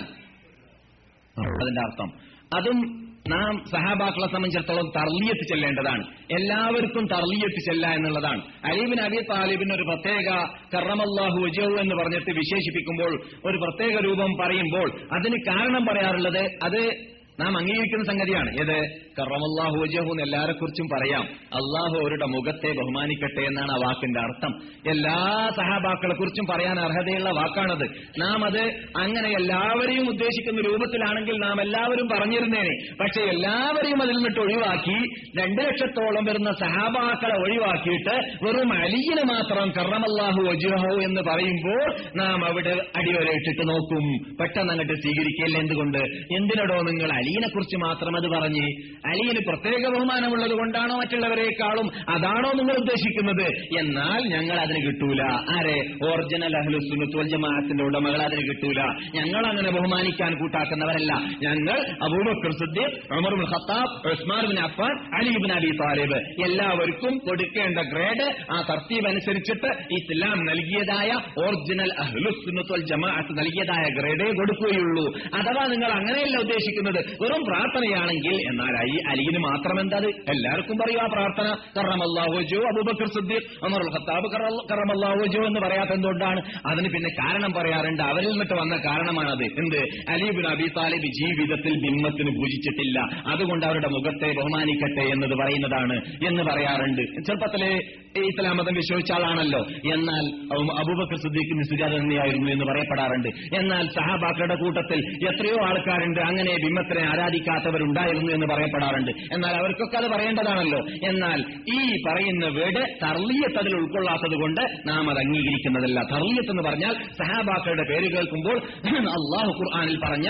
അതിന്റെ അർത്ഥം അതും നാം സഹാബാക്കളെ സംബന്ധിച്ചിടത്തോളം തർലിയത്ത് ചെല്ലേണ്ടതാണ് എല്ലാവർക്കും തർലിയത്ത് ചെല്ല എന്നുള്ളതാണ് അലീബിൻ അബി താലിബിന് ഒരു പ്രത്യേക കറമല്ലാഹു വജഹു എന്ന് പറഞ്ഞിട്ട് വിശേഷിപ്പിക്കുമ്പോൾ ഒരു പ്രത്യേക രൂപം പറയുമ്പോൾ അതിന് കാരണം പറയാറുള്ളത് അത് നാം അംഗീകരിക്കുന്ന സംഗതിയാണ് ഏത് കറമല്ലാഹു വജഹു എന്ന് എല്ലാരെ കുറിച്ചും പറയാം അള്ളാഹു അവരുടെ മുഖത്തെ ബഹുമാനിക്കട്ടെ എന്നാണ് ആ വാക്കിന്റെ അർത്ഥം എല്ലാ സഹാബാക്കളെ കുറിച്ചും പറയാൻ അർഹതയുള്ള വാക്കാണത് നാം അത് അങ്ങനെ എല്ലാവരെയും ഉദ്ദേശിക്കുന്ന രൂപത്തിലാണെങ്കിൽ നാം എല്ലാവരും പറഞ്ഞിരുന്നേനെ പക്ഷെ എല്ലാവരെയും അതിൽ നിന്നിട്ട് ഒഴിവാക്കി രണ്ടു ലക്ഷത്തോളം വരുന്ന സഹാബാക്കളെ ഒഴിവാക്കിയിട്ട് വെറും അലിയിന് മാത്രം കറമല്ലാഹു വജുഹു എന്ന് പറയുമ്പോൾ നാം അവിടെ അടിവരയിട്ടിട്ട് നോക്കും പെട്ടെന്ന് അങ്ങോട്ട് സ്വീകരിക്കില്ല എന്തുകൊണ്ട് എന്തിനടോ നിങ്ങൾ അലിയിനെ കുറിച്ച് മാത്രം അത് പറഞ്ഞ് അലിയിന് പ്രത്യേക ബഹുമാനമുള്ളത് കൊണ്ടാണോ മറ്റുള്ളവരെക്കാളും അതാണോ നിങ്ങൾ ഉദ്ദേശിക്കുന്നത് എന്നാൽ ഞങ്ങൾ അതിന് കിട്ടൂല ആരെ ഒറിജിനൽ അഹ്ലുസുന്നത്ത് വൽ ജമാഅത്തിന്റെ ഉടമകൾ അതിന് കിട്ടൂല ഞങ്ങൾ അങ്ങനെ ബഹുമാനിക്കാൻ കൂട്ടാക്കുന്നവരല്ല ഞങ്ങൾ Abu Bakr Siddiq Umar bin Khattab Usman bin Affan Ali bin Abi Talib എല്ലാവർക്കും കൊടുക്കേണ്ട ഗ്രേഡ് ആ തർത്തീബ് അനുസരിച്ചിട്ട് ഇസ്ലാം നൽകിയതായ ഒറിജിനൽ അഹ്ലുസുന്നത്ത് വൽ ജമാഅത്ത് നൽകിയതായ ഗ്രേഡേ കൊടുക്കുകയുള്ളൂ അഥവാ നിങ്ങൾ അങ്ങനെയല്ല ഉദ്ദേശിക്കുന്നത് വെറും പ്രാർത്ഥനയാണെങ്കിൽ എന്നാൽ അലി അലിയിന് മാത്രം എന്തത് എല്ലാവർക്കും പറയും ആ പ്രാർത്ഥന കറമല്ലാഹുജോ അബൂബക്കർ സിദ്ദീഖ് അമർ ഖത്താബ് കറമല്ലാഹുജോ എന്ന് പറയാത്ത എന്തുകൊണ്ടാണ് അതിന് പിന്നെ കാരണം പറയാറുണ്ട് അവരിൽ നിന്നിട്ട് വന്ന കാരണമാണത് എന്ത് അലീബിൻ അബി താലിബ് ജീവിതത്തിൽ ബിംബത്തിന് പൂജിച്ചിട്ടില്ല അതുകൊണ്ട് അവരുടെ മുഖത്തെ ബഹുമാനിക്കട്ടെ എന്നത് പറയുന്നതാണ് എന്ന് പറയാറുണ്ട് ചെറുപ്പത്തിലെ ഇസ്ലാം മതം വിശ്വസിച്ച ആളാണല്ലോ എന്നാൽ അബൂ- അബൂബക്കർ സിദ്ദീഖ് നിസ്സുജാത തന്നെയായിരുന്നു എന്ന് പറയപ്പെടാറുണ്ട് എന്നാൽ സഹാബാക്കളുടെ കൂട്ടത്തിൽ എത്രയോ ആൾക്കാരുണ്ട് അങ്ങനെ ബിംബത്തിനെ ആരാധിക്കാത്തവരുണ്ടായിരുന്നു എന്ന് പറയപ്പെടാറുണ്ട് എന്നാൽ അവർക്കൊക്കെ അത് പറയേണ്ടതാണല്ലോ എന്നാൽ ഈ പറയുന്ന വീട് തർലീയത്ത് അതിൽ ഉൾക്കൊള്ളാത്തത് കൊണ്ട് നാം അത് അംഗീകരിക്കുന്നതല്ല തർലീയത്ത് എന്ന് പറഞ്ഞാൽ സഹാബാക്കളുടെ പേര് കേൾക്കുമ്പോൾ അള്ളാഹു ഖുർആാനിൽ പറഞ്ഞ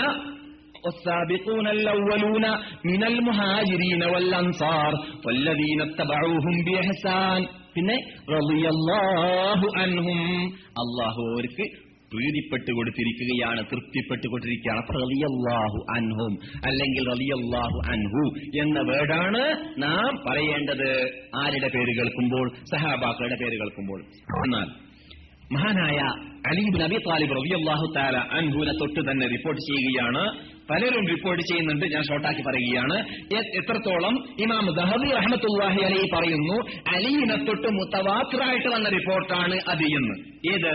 والسابقون الأولون من المهاجرين والأنصار والذين اتبعوهم بإحسان പിന്നെ റളിയല്ലാഹു അൻഹും അള്ളാഹു അവർക്ക് പ്രീതിപ്പെട്ട് കൊടുത്തിരിക്കുകയാണ് തൃപ്തിപ്പെട്ട് കൊടുത്തിരിക്കുകയാണ് അപ്പൊ റളിയല്ലാഹു അൻഹും അല്ലെങ്കിൽ റളിയല്ലാഹു അൻഹു എന്ന വേർഡാണ് നാം പറയേണ്ടത് ആരുടെ പേര് കേൾക്കുമ്പോൾ സഹാബാക്കളുടെ പേര് കേൾക്കുമ്പോൾ എന്നാൽ മഹാനായ അലീബ് നബി താലിബ് റബിയല്ലാഹു താല അൻഹുവിനെ തൊട്ട് തന്നെ റിപ്പോർട്ട് ചെയ്യുകയാണ് പലരും റിപ്പോർട്ട് ചെയ്യുന്നുണ്ട് ഞാൻ ഷോർട്ടാക്കി പറയുകയാണ് എ- എത്രത്തോളം ഇമാം ദഹബി റഹ്മത്തുല്ലാഹി അലി പറയുന്നു അലീനെ തൊട്ട് മുത്തവാത്തിറായിട്ട് വന്ന റിപ്പോർട്ടാണ് അത് എന്ന് ഏത്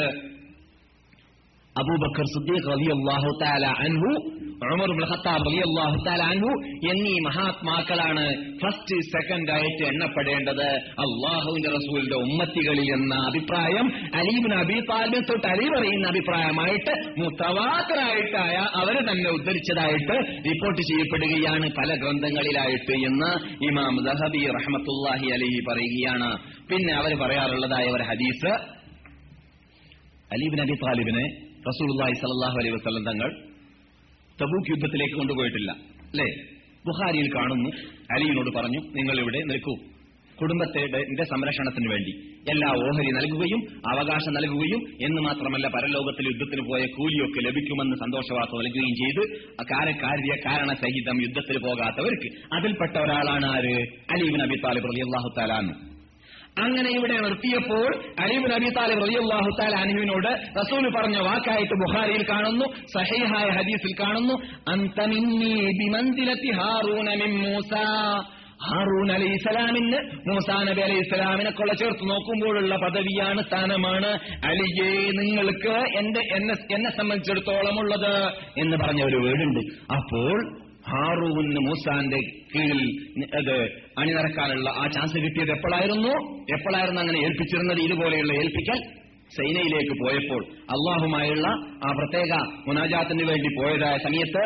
അബൂബക്കർ സിദ്ദീഖ് റളിയല്ലാഹു തആല അൻഹു ഉമർ ഇബ്നു ഖത്താബ് റളിയല്ലാഹു തആല അൻഹു എന്നീ മഹാത്മാക്കളാണ് ഫസ്റ്റ് സെക്കൻഡ് ആയിട്ട് എണ്ണപ്പെടേണ്ടത് അള്ളാഹുവിന്റെ റസൂലിന്റെ ഉമ്മത്തികളിൽ എന്ന അഭിപ്രായം അലീബിൻ അബി താലിബിനെ തൊട്ട് അലി പറയുന്ന അഭിപ്രായമായിട്ട് മുത്തവാത്തരായിട്ടായ അവര് തന്നെ ഉദ്ധരിച്ചതായിട്ട് റിപ്പോർട്ട് ചെയ്യപ്പെടുകയാണ് പല ഗ്രന്ഥങ്ങളിലായിട്ട് എന്ന് ഇമാം ദഹബി റഹ്മത്തുല്ലാഹി അലഹി പറയുകയാണ് പിന്നെ അവർ പറയാറുള്ളതായ ഒരു ഹദീസ് അലീബിൻ അബി താലിബിനെ റസൂലുള്ളാഹി സ്വല്ലല്ലാഹു അലൈഹി വസല്ലം തങ്ങൾ തബൂക്ക് യുദ്ധത്തിലേക്ക് കൊണ്ടുപോയിട്ടില്ല അല്ലേ ബുഹാരിയിൽ കാണുന്നു അലിയിനോട് പറഞ്ഞു നിങ്ങൾ ഇവിടെ നിൽക്കൂ കുടുംബത്തെ എന്റെ സംരക്ഷണത്തിന് വേണ്ടി എല്ലാ ഓഹരി നൽകുകയും അവകാശം നൽകുകയും എന്ന് മാത്രമല്ല പരലോകത്തിൽ യുദ്ധത്തിന് പോയ കൂലിയൊക്കെ ലഭിക്കുമെന്ന് സന്തോഷവാർത്ത നൽകുകയും ചെയ്ത് കാര്യ കാരണ സഹിതം യുദ്ധത്തിൽ പോകാത്തവർക്ക് അതിൽപ്പെട്ട ഒരാളാണ് ആര് അലീബിൻ അബി താലിബ് റളിയല്ലാഹു തആലാന്ന് അങ്ങനെ ഇവിടെ നിർത്തിയപ്പോൾ അലീബ് നബി താലിബ് റളിയല്ലാഹു തആല അൻഹുവിനോട് റസൂൽ പറഞ്ഞ വാക്കായിട്ട് ബുഖാരിയിൽ കാണുന്നു സഹീഹായ ഹദീസിൽ കാണുന്നു അൻത മിന്നി ബിമൻസിലത്തി ഹാറൂന മിൻ മൂസ ഹാറൂൻ അലൈഹി സ്വലാമിന് മൂസാ നബി അലൈഹി സ്വലാമിനെ കൊള്ള ചേർത്ത് നോക്കുമ്പോഴുള്ള പദവിയാണ് സ്ഥാനമാണ് അലിയെ നിങ്ങൾക്ക് എന്റെ എന്നെ എന്നെ സംബന്ധിച്ചിടത്തോളം ഉള്ളത് എന്ന് പറഞ്ഞ ഒരു വീടുണ്ട് അപ്പോൾ ഹാറൂന് മൂസാന്റെ കീഴിൽ അത് അണിനിരക്കാനുള്ള ആ ചാൻസ് കിട്ടിയത് എപ്പോഴായിരുന്നു എപ്പോഴായിരുന്നു അങ്ങനെ ഏൽപ്പിച്ചിരുന്നത് ഇതുപോലെയുള്ള ഏൽപ്പിക്കൽ സൈനയിലേക്ക് പോയപ്പോൾ അള്ളാഹുമായുള്ള ആ പ്രത്യേക മുനാജാത്തിന് വേണ്ടി പോയതായ സമയത്ത്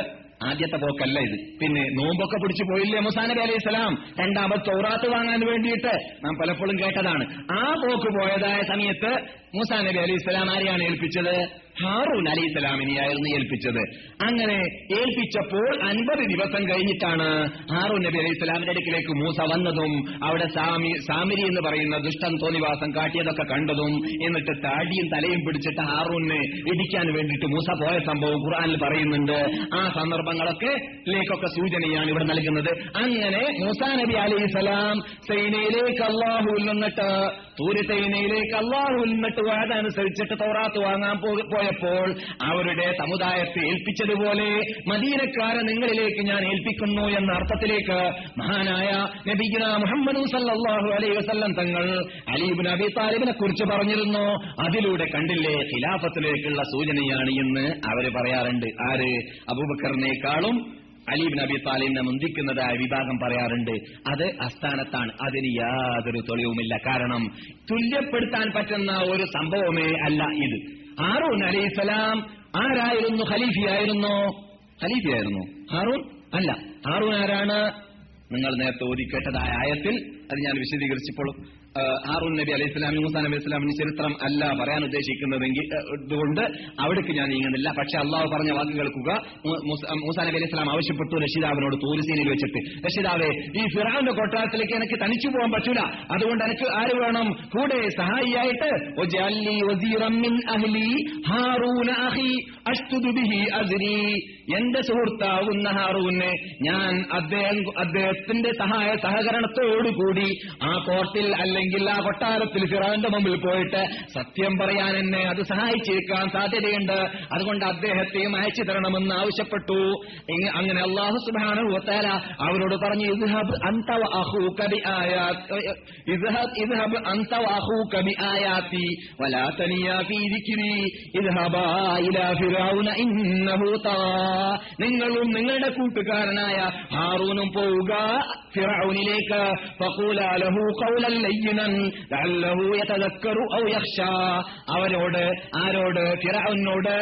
ആദ്യത്തെ പോക്കല്ല ഇത് പിന്നെ നോമ്പൊക്കെ പിടിച്ചു പോയില്ലേ മുസാ നബി അലൈഹി സ്വലാം രണ്ടാമത് ചൗറാത്ത് വാങ്ങാൻ വേണ്ടിയിട്ട് നാം പലപ്പോഴും കേട്ടതാണ് ആ പോക്ക് പോയതായ സമയത്ത് മൂസാ നബി അലൈഹി സ്വലാം ആരെയാണ് ഏൽപ്പിച്ചത് ഹാറൂൻ അലൈഹി സ്വലാമിനെയായിരുന്നു ഏൽപ്പിച്ചത് അങ്ങനെ ഏൽപ്പിച്ചപ്പോൾ അൻപത് ദിവസം കഴിഞ്ഞിട്ടാണ് ഹാറൂൻ നബി അലൈഹി സ്വലാമിന്റെ അടുക്കിലേക്ക് മൂസ വന്നതും അവിടെ സാമി സാമിരി എന്ന് പറയുന്ന ദുഷ്ടൻ തോന്നിവാസം കാട്ടിയതൊക്കെ കണ്ടതും എന്നിട്ട് താടിയും തലയും പിടിച്ചിട്ട് ഹാറൂനെ ഇടിക്കാൻ വേണ്ടിയിട്ട് മൂസ പോയ സംഭവം ഖുർആനിൽ പറയുന്നുണ്ട് ആ സന്ദർഭങ്ങളൊക്കെ ലേക്കൊക്കെ സൂചനയാണ് ഇവിടെ നൽകുന്നത് അങ്ങനെ മൂസാ നബി അലൈഹി സ്വലാം സൈനയിലേക്ക് അള്ളാഹുവിൽ നിന്നിട്ട് തൂര് സൈനയിലേക്ക് അള്ളാഹുവിൽ നിന്നിട്ട് അതനുസരിച്ചിട്ട് തൗറാത്ത് വാങ്ങാൻ പോ- പോയപ്പോൾ അവരുടെ സമുദായത്തെ ഏൽപ്പിച്ചതുപോലെ മദീനക്കാരെ നിങ്ങളിലേക്ക് ഞാൻ ഏൽപ്പിക്കുന്നു എന്ന അർത്ഥത്തിലേക്ക് മഹാനായ നബിഗുന മുഹമ്മദ് സല്ലല്ലാഹു അലൈഹി വസല്ലം തങ്ങൾ അലീബിൻ അബി താലിബിനെ കുറിച്ച് പറഞ്ഞിരുന്നു അതിലൂടെ കണ്ടില്ലേ ഖിലാഫത്തിലേക്കുള്ള സൂചനയാണ് എന്ന് അവര് പറയാറുണ്ട് ആര് അബൂബക്കറിനേക്കാളും അലീബിൻ അബി താലിബിനെ മുന്തിക്കുന്നതായ വിഭാഗം പറയാറുണ്ട് അത് അസ്ഥാനത്താണ് അതിന് യാതൊരു തെളിവുമില്ല കാരണം തുല്യപ്പെടുത്താൻ പറ്റുന്ന ഒരു സംഭവമേ അല്ല ഇത് ഹാറൂൻ അലൈഹിസ്സലാം ആരായിരുന്നു ഖലീഫിയായിരുന്നു ഖലീഫിയായിരുന്നു ഹാറൂൻ അല്ല ഹാറൂൻ ആരാണ് നിങ്ങൾ നേരത്തെ ഓതിക്കേട്ടതായ ആയത്തിൽ അത് ഞാൻ വിശദീകരിച്ചപ്പോൾ ആ, ഹാറൂൻ നബി അലൈഹി സ്വലാം മൂസാ നബി ഇസ്ലാമിന്റെ ചരിത്രം അല്ല പറയാൻ ഉദ്ദേശിക്കുന്നതെങ്കിൽ ആ, ഇതുകൊണ്ട് അവിടേക്ക് ഞാൻ നീങ്ങുന്നില്ല പക്ഷെ അള്ളാഹു പറഞ്ഞ വാക്ക് കേൾക്കുക മൂ- മൂസ- മൂസാ നബി അലൈഹി സ്വലാം ആവശ്യപ്പെട്ടു രക്ഷിതാവിനോട് തൂരിസീനിൽ വെച്ചിട്ട് രക്ഷിതാവേ ഈ ഫിറാന്റെ കൊട്ടാരത്തിലേക്ക് എനിക്ക് തനിച്ചു പോകാൻ പറ്റൂല അതുകൊണ്ട് എനിക്ക് ആര് വേണം കൂടെ സഹായിയായിട്ട് വജഅൽനി വസീറൻ മിൻ അഹ്ലി ഹാറൂന അഖി അഷ്തുദു ബിഹി അസ്രി എന്റെ സുഹൃത്താവുന്ന ഹാറൂനെ ഞാൻ അദ്ദേഹം അദ്ദേഹത്തിന്റെ സഹായ സഹകരണത്തോടുകൂടി ആ കോർട്ടിൽ അല്ലെങ്കിൽ ആ കൊട്ടാരത്തിൽ ഫിറാന്റെ മുമ്പിൽ പോയിട്ട് സത്യം പറയാൻ എന്നെ അത് സഹായിച്ചേക്കാൻ സാധ്യതയുണ്ട് അതുകൊണ്ട് അദ്ദേഹത്തെയും അയച്ചു തരണമെന്ന് ആവശ്യപ്പെട്ടു ഇങ്ങ- അങ്ങനെ അള്ളാഹു സുബ്ഹാനഹു വതആല അവരോട് പറഞ്ഞു ഇദ്ഹബ് അൻത വഅഖൂക ബിആയാത് ഇദ്ഹബ് ഇദ്ഹബ് അൻത വഅഖൂക ബിആയാതി വലാ തനിയാ ഫീ ദിക്രി ഇദ്ഹബാ ഇലാ ഫിറഔന ഇന്നഹു താ നിങ്ങളും നിങ്ങളുടെ കൂട്ടുകാരനായ ഹാറൂനും പോവുക ഫിറഔനിലേക്ക് ഫഖൂലാ ലഹു ഖൗലൻ ലയ്യിനൻ ലഅല്ലഹു യതദക്കറു ഔ യഖ്ശാ അവരോട് ആരോട് ഫിറഔനോട്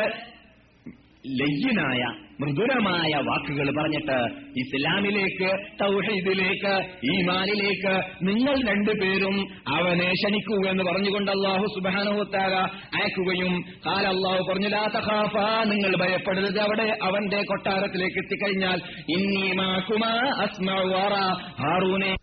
ലയ്യനായ മൃദുരമായ വാക്കുകൾ പറഞ്ഞിട്ട് ഇസ്ലാമിലേക്ക് തൗഹീദിലേക്ക് ഈമാനിലേക്ക് നിങ്ങൾ രണ്ടുപേരും അവനെ ക്ഷണിക്കൂ എന്ന് പറഞ്ഞുകൊണ്ട് അള്ളാഹു സുബാനുത്താര അയക്കുകയും കാല അള്ളാഹു പറഞ്ഞു ലാ തഖാഫ നിങ്ങൾ ഭയപ്പെടരുത് അവിടെ അവന്റെ കൊട്ടാരത്തിലേക്ക് എത്തിക്കഴിഞ്ഞാൽ ഇന്നീമാക്കുമാ അസ്മഉ വറ ഹാറൂനെ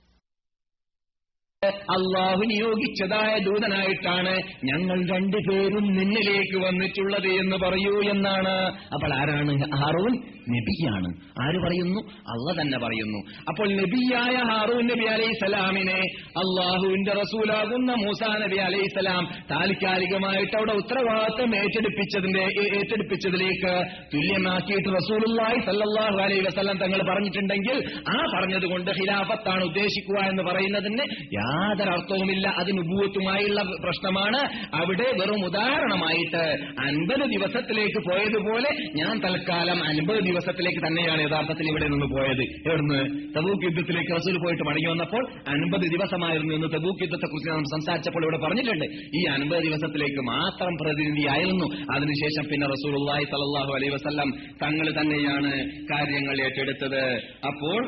അള്ളാഹു നിയോഗിച്ചതായ ദൂതനായിട്ടാണ് ഞങ്ങൾ രണ്ടുപേരും നിന്നിലേക്ക് വന്നിട്ടുള്ളത് എന്ന് പറയൂ എന്നാണ് അപ്പോൾ ആരാണ് ഹാറൂൻ നബിയാണ് ആര് പറയുന്നു അള്ള തന്നെ പറയുന്നു അപ്പോൾ നബിയായ ഹാറൂൻ നബി അലൈഹി സ്വലാമിനെ അള്ളാഹുവിന്റെ റസൂലാകുന്ന മൂസാ നബി അലൈഹി സ്വലാം താൽക്കാലികമായിട്ട് അവിടെ ഉത്തരവാദിത്തം ഏറ്റെടുപ്പിച്ചതിന്റെ ഏ- ഏറ്റെടുപ്പിച്ചതിലേക്ക് തുല്യമാക്കിയിട്ട് റസൂലുള്ളാഹി സല്ലല്ലാഹു അലൈഹി വസല്ലം തങ്ങൾ പറഞ്ഞിട്ടുണ്ടെങ്കിൽ ആ പറഞ്ഞതുകൊണ്ട് ഖിലാഫത്താണ് ഉദ്ദേശിക്കുക എന്ന് പറയുന്നതിന് യാതൊരു അർത്ഥവുമില്ല അത് നുബൂത്തുമായുള്ള പ്രശ്നമാണ് അവിടെ വെറും ഉദാഹരണമായിട്ട് അൻപത് ദിവസത്തിലേക്ക് പോയതുപോലെ ഞാൻ തൽക്കാലം അൻപത് ദിവസത്തിലേക്ക് തന്നെയാണ് യഥാർത്ഥത്തിൽ ഇവിടെ നിന്ന് പോയത് എവിടുന്ന് തബൂക്ക് യുദ്ധത്തിലേക്ക് റസൂൽ പോയിട്ട് മടങ്ങി വന്നപ്പോൾ അൻപത് ദിവസമായിരുന്നു എന്ന് തബൂക്ക് യുദ്ധത്തെ കുറിച്ച് നാം സംസാരിച്ചപ്പോൾ ഇവിടെ പറഞ്ഞിട്ടുണ്ട് ഈ അൻപത് ദിവസത്തിലേക്ക് മാത്രം പ്രതിനിധിയായിരുന്നു അതിനുശേഷം പിന്നെ റസൂലുള്ളാഹി സ്വല്ലല്ലാഹു അലൈഹി വസല്ലം തങ്ങൾ തന്നെയാണ് കാര്യങ്ങൾ ഏറ്റെടുത്തത് അപ്പോൾ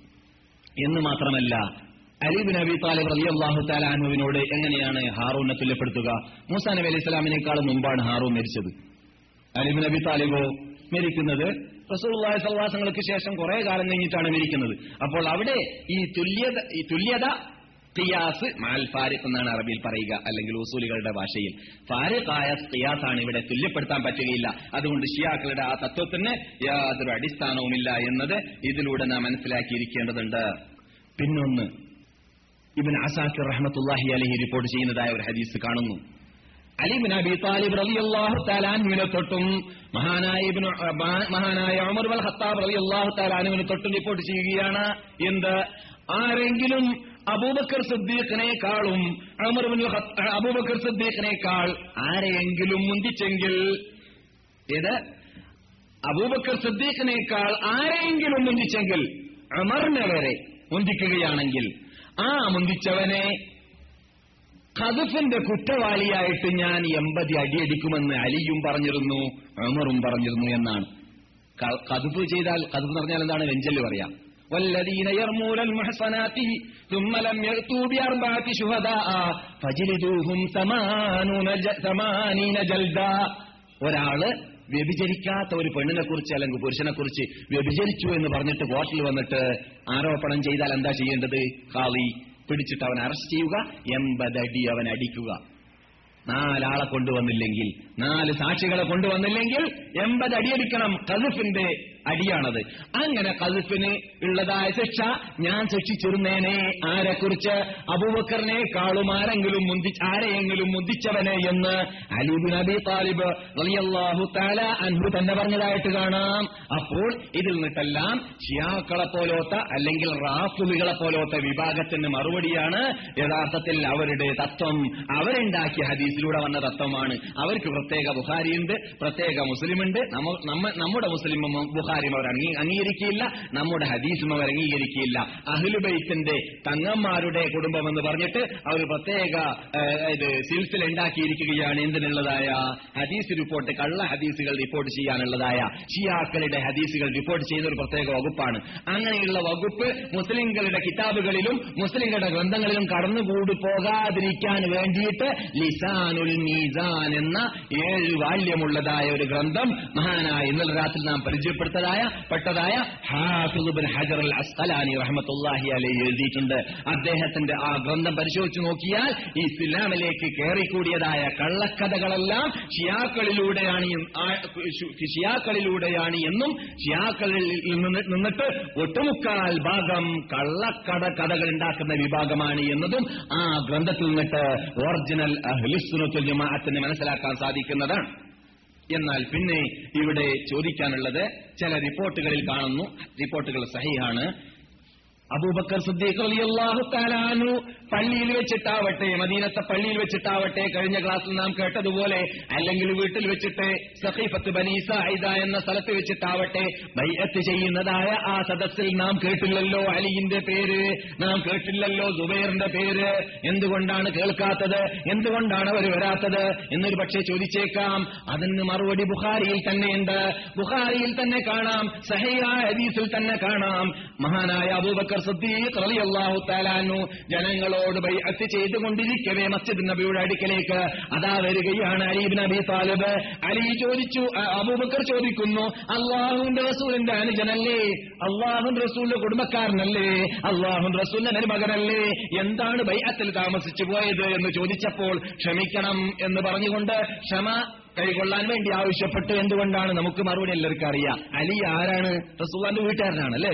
എന്ന് മാത്രമല്ല അലീബിൻ അബി താലിബ് റലി അള്ളാഹു താലാനുവിനോട് എങ്ങനെയാണ് ഹാറൂനെ തുല്യപ്പെടുത്തുക മൂസാ നബി അലൈഹി സ്വലാമിനേക്കാളും മുമ്പാണ് ഹാറൂൻ മരിച്ചത് അലിബിൻ അബി താലിബോ മരിക്കുന്നത് റസൂലുള്ളാഹി സല്ലാസങ്ങൾക്ക് ശേഷം കുറെ കാലം കഴിഞ്ഞിട്ടാണ് മരിക്കുന്നത് അപ്പോൾ അവിടെ ഈ തുല്യത ഈ തുല്യത ഖിയാസ് മാൽ ഫാരിഖ് എന്നാണ് അറബിയിൽ പറയുക അല്ലെങ്കിൽ ഉസൂലികളുടെ ഭാഷയിൽ ഫാരിഖായ ഖിയാസാണ് ഇവിടെ തുല്യപ്പെടുത്താൻ പറ്റുകയില്ല അതുകൊണ്ട് ഷിയാക്കളുടെ ആ തത്വത്തിന് യാതൊരു അടിസ്ഥാനവുമില്ല എന്നത് ഇതിലൂടെ നാം മനസ്സിലാക്കിയിരിക്കേണ്ടതുണ്ട് പിന്നൊന്ന് ഇബിൻ അസാക്കിർ റഹ്മത്തുല്ലാഹി അലഹി റിപ്പോർട്ട് ചെയ്യുന്നതായ ഒരു ഹദീസ് കാണുന്നു അലിബിൻ അബി താലിബ് റളിയല്ലാഹു തആലാൻഹുവിനെ തൊട്ടും മഹാനായ ഇബ്നു മഹാ- മഹാനായ ഉമർ ബൽ ഖത്താബ് റളിയല്ലാഹു തആലാൻഹുവിനെ തൊട്ടും റിപ്പോർട്ട് ചെയ്യുകയാണ് എന്ത് ആരെങ്കിലും അബൂബക്കർ സിദ്ദീഖിനേക്കാളും ഉമർ ബിൻ ഖത്ത- അബൂബക്കർ സിദ്ദീഖിനേക്കാൾ ആരെയെങ്കിലും മുന്തിച്ചെങ്കിൽ ഏത് അബൂബക്കർ സിദ്ദീഖിനേക്കാൾ ആരെയെങ്കിലും മുന്തിച്ചെങ്കിൽ ഉമറിനെ വരെ മുന്തിക്കുകയാണെങ്കിൽ ആ മുന്തിച്ചവനെ ഖദഫിന്റെ കുറ്റവാളിയായിട്ട് ഞാൻ എൺപത് അടിയടിക്കുമെന്ന് അലിയും പറഞ്ഞിരുന്നു ഉമറും പറഞ്ഞിരുന്നു എന്നാണ് കതുപ്പ് ചെയ്താൽ കതുപ്പ് എന്ന് പറഞ്ഞാൽ എന്താണ് വെഞ്ചല് പറയാം والذين يرمون المحصنات ثم لم يأتوا بأربعة شهداء فجلدوهم ثمانون ج- ثمانين جلدا ഒരാള് വ്യഭിചരിക്കാത്ത ഒരു പെണ്ണിനെ കുറിച്ച് അല്ലെങ്കിൽ പുരുഷനെ കുറിച്ച് വ്യഭിചരിച്ചു എന്ന് പറഞ്ഞിട്ട് കോർട്ടിൽ വന്നിട്ട് ആരോപണം ചെയ്താൽ എന്താ ചെയ്യേണ്ടത് ഹാളി പിടിച്ചിട്ട് അവൻ അറസ്റ്റ് ചെയ്യുക എൺപതടി അവൻ അടിക്കുക നാലാളെ കൊണ്ടുവന്നില്ലെങ്കിൽ നാല് സാക്ഷികളെ കൊണ്ടുവന്നില്ലെങ്കിൽ എൺപത് അടിയടിക്കണം കതുഫിന്റെ അടിയാണത് അങ്ങനെ കതുഫിന് ഉള്ളതായ ശിക്ഷ ഞാൻ ശിക്ഷിച്ചിരുന്നേനെ ആരെക്കുറിച്ച് അബൂബക്കറിനേക്കാളും ആരെങ്കിലും മുന്തി ആരെയെങ്കിലും മുന്തിച്ചവനെ എന്ന് അലീബിൻ അബി താലിബ് റളിയല്ലാഹു തആല അൻഹു തന്നെ പറഞ്ഞതായിട്ട് കാണാം അപ്പോൾ ഇതിൽ നിന്നെല്ലാം ഷിയാക്കളെ പോലോത്ത അല്ലെങ്കിൽ റാഫുലുകളെ പോലോത്ത വിഭാഗത്തിന് മറുപടിയാണ് യഥാർത്ഥത്തിൽ അവരുടെ തത്വം അവരുണ്ടാക്കിയ ഹദീസിലൂടെ വന്ന തത്വമാണ് അവർക്ക് പ്രത്യേക ബുഹാരിയുണ്ട് പ്രത്യേക മുസ്ലിമുണ്ട് നമ്മ- നമ്മ- നമ്മുടെ മുസ്ലിമും ബുഹാരിയും അവർ അംഗീ- അംഗീകരിക്കുകയില്ല നമ്മുടെ ഹദീസും അവർ അംഗീകരിക്കുകയില്ല അഹ്ലുബൈത്തിന്റെ തങ്ങന്മാരുടെ കുടുംബം എന്ന് പറഞ്ഞിട്ട് അവർ പ്രത്യേക ഏഹ്, ഇത് സിൽസിൽ ഉണ്ടാക്കിയിരിക്കുകയാണ് എന്തിനുള്ളതായ ഹദീസ് റിപ്പോർട്ട് കള്ള ഹദീസുകൾ റിപ്പോർട്ട് ചെയ്യാനുള്ളതായ ഷിയാക്കളുടെ ഹദീസുകൾ റിപ്പോർട്ട് ചെയ്യുന്ന ഒരു പ്രത്യേക വകുപ്പാണ് അങ്ങനെയുള്ള വകുപ്പ് മുസ്ലിങ്ങളുടെ കിതാബുകളിലും മുസ്ലിങ്ങളുടെ ഗ്രന്ഥങ്ങളിലും കടന്നുകൂടി പോകാതിരിക്കാൻ വേണ്ടിയിട്ട് ലിസാനുൽ മീസാൻ എന്ന ഏഴ് വാല്യമുള്ളതായ ഒരു ഗ്രന്ഥം മഹാനായ ഇന്നലെ രാത്രി നാം പരിചയപ്പെടുത്തതായ പെട്ടതായ ഹാഫിദ് ബിൻ ഹജർ അൽ അസ്കലാനി റഹ്മത്തുള്ളാഹി അലൈഹി എഴുതിയിട്ടുണ്ട് അദ്ദേഹത്തിന്റെ ആ ഗ്രന്ഥം പരിശോധിച്ചു നോക്കിയാൽ ഈ ഇസ്ലാമിലേക്ക് കയറിക്കൂടിയതായ കള്ളക്കഥകളെല്ലാം ഷിയാക്കളിലൂടെയാണ് ഈ- ആ- ശു- ഷിയാക്കളിലൂടെയാണ് എന്നും ഷിയാക്കളിൽ നിന്ന് നിന്നിട്ട് ഒട്ടുമുക്കാൽ ഭാഗം കള്ളക്കട കഥകൾ ഉണ്ടാക്കുന്ന വിഭാഗമാണ് എന്നതും ആ ഗ്രന്ഥത്തിൽ നിന്നിട്ട് ഒറിജിനൽ അഹ്ലിസുനത്തുൽ ജമാഅത്തിന് മനസ്സിലാക്കാൻ സാധിക്കുന്നതാണ് എന്നാൽ പിന്നെ ഇവിടെ ചോദിക്കാനുള്ളത് ചില റിപ്പോർട്ടുകളിൽ കാണുന്നു റിപ്പോർട്ടുകൾ സഹിയാണ് അബൂബക്കർ സിദ്ദീഖ് റളിയല്ലാഹു തആല അൻഹു പള്ളിയിൽ വെച്ചിട്ടാവട്ടെ മദീനത്തെ പള്ളിയിൽ വെച്ചിട്ടാവട്ടെ കഴിഞ്ഞ ക്ലാസ്സിൽ നാം കേട്ടതുപോലെ അല്ലെങ്കിൽ വീട്ടിൽ വെച്ചിട്ട് സഖീഫത്ത് ബനി സായിദ എന്ന സ്ഥലത്ത് വെച്ചിട്ടാവട്ടെ ബൈഅത്ത് ചെയ്യുന്നതായ ആ സദസ്സിൽ നാം കേട്ടില്ലല്ലോ അലിന്റെ പേര് നാം കേട്ടില്ലല്ലോ സുബൈറിന്റെ പേര് എന്തുകൊണ്ടാണ് കേൾക്കാത്തത് എന്തുകൊണ്ടാണ് അവർ വരാത്തത് എന്നൊരു പക്ഷേ ചോദിച്ചേക്കാം അതിന് മറുപടി ബുഖാരിയിൽ തന്നെയുണ്ട് ബുഖാരിയിൽ തന്നെ കാണാം സഹയായ ഹദീസിൽ തന്നെ കാണാം മഹാനായ അബൂബക്കർ സിദ്ദീഖ് റളിയല്ലാഹു തആല അൻഹു ജനങ്ങളോട് ബൈഅത്ത് ചെയ്തുകൊണ്ടിരിക്കവേ മസ്ജിദ് നബിയുടെ അടുക്കലേക്ക് അതാ വരികയാണ് Ali ibn Abi Talib Ali ചോദിച്ചു അ- അബൂബക്കർ ചോദിക്കുന്നു അള്ളാഹുവിന്റെ റസൂലിന്റെ അനുജനല്ലേ അള്ളാഹുൻ റസൂലിന്റെ കുടുംബക്കാരനല്ലേ അള്ളാഹുൻ റസൂലിന്റെ മരുമകനല്ലേ എന്താണ് ബൈഅത്തിൽ താമസിച്ചു പോയത് എന്ന് ചോദിച്ചപ്പോൾ ക്ഷമിക്കണം എന്ന് പറഞ്ഞുകൊണ്ട് ക്ഷമ കൈകൊള്ളാൻ വേണ്ടി ആവശ്യപ്പെട്ടു എന്തുകൊണ്ടാണ് നമുക്ക് മറുപടി എല്ലാവർക്കും അറിയാം അലി ആരാണ് റസൂലിന്റെ വീട്ടുകാരനാണ് അല്ലേ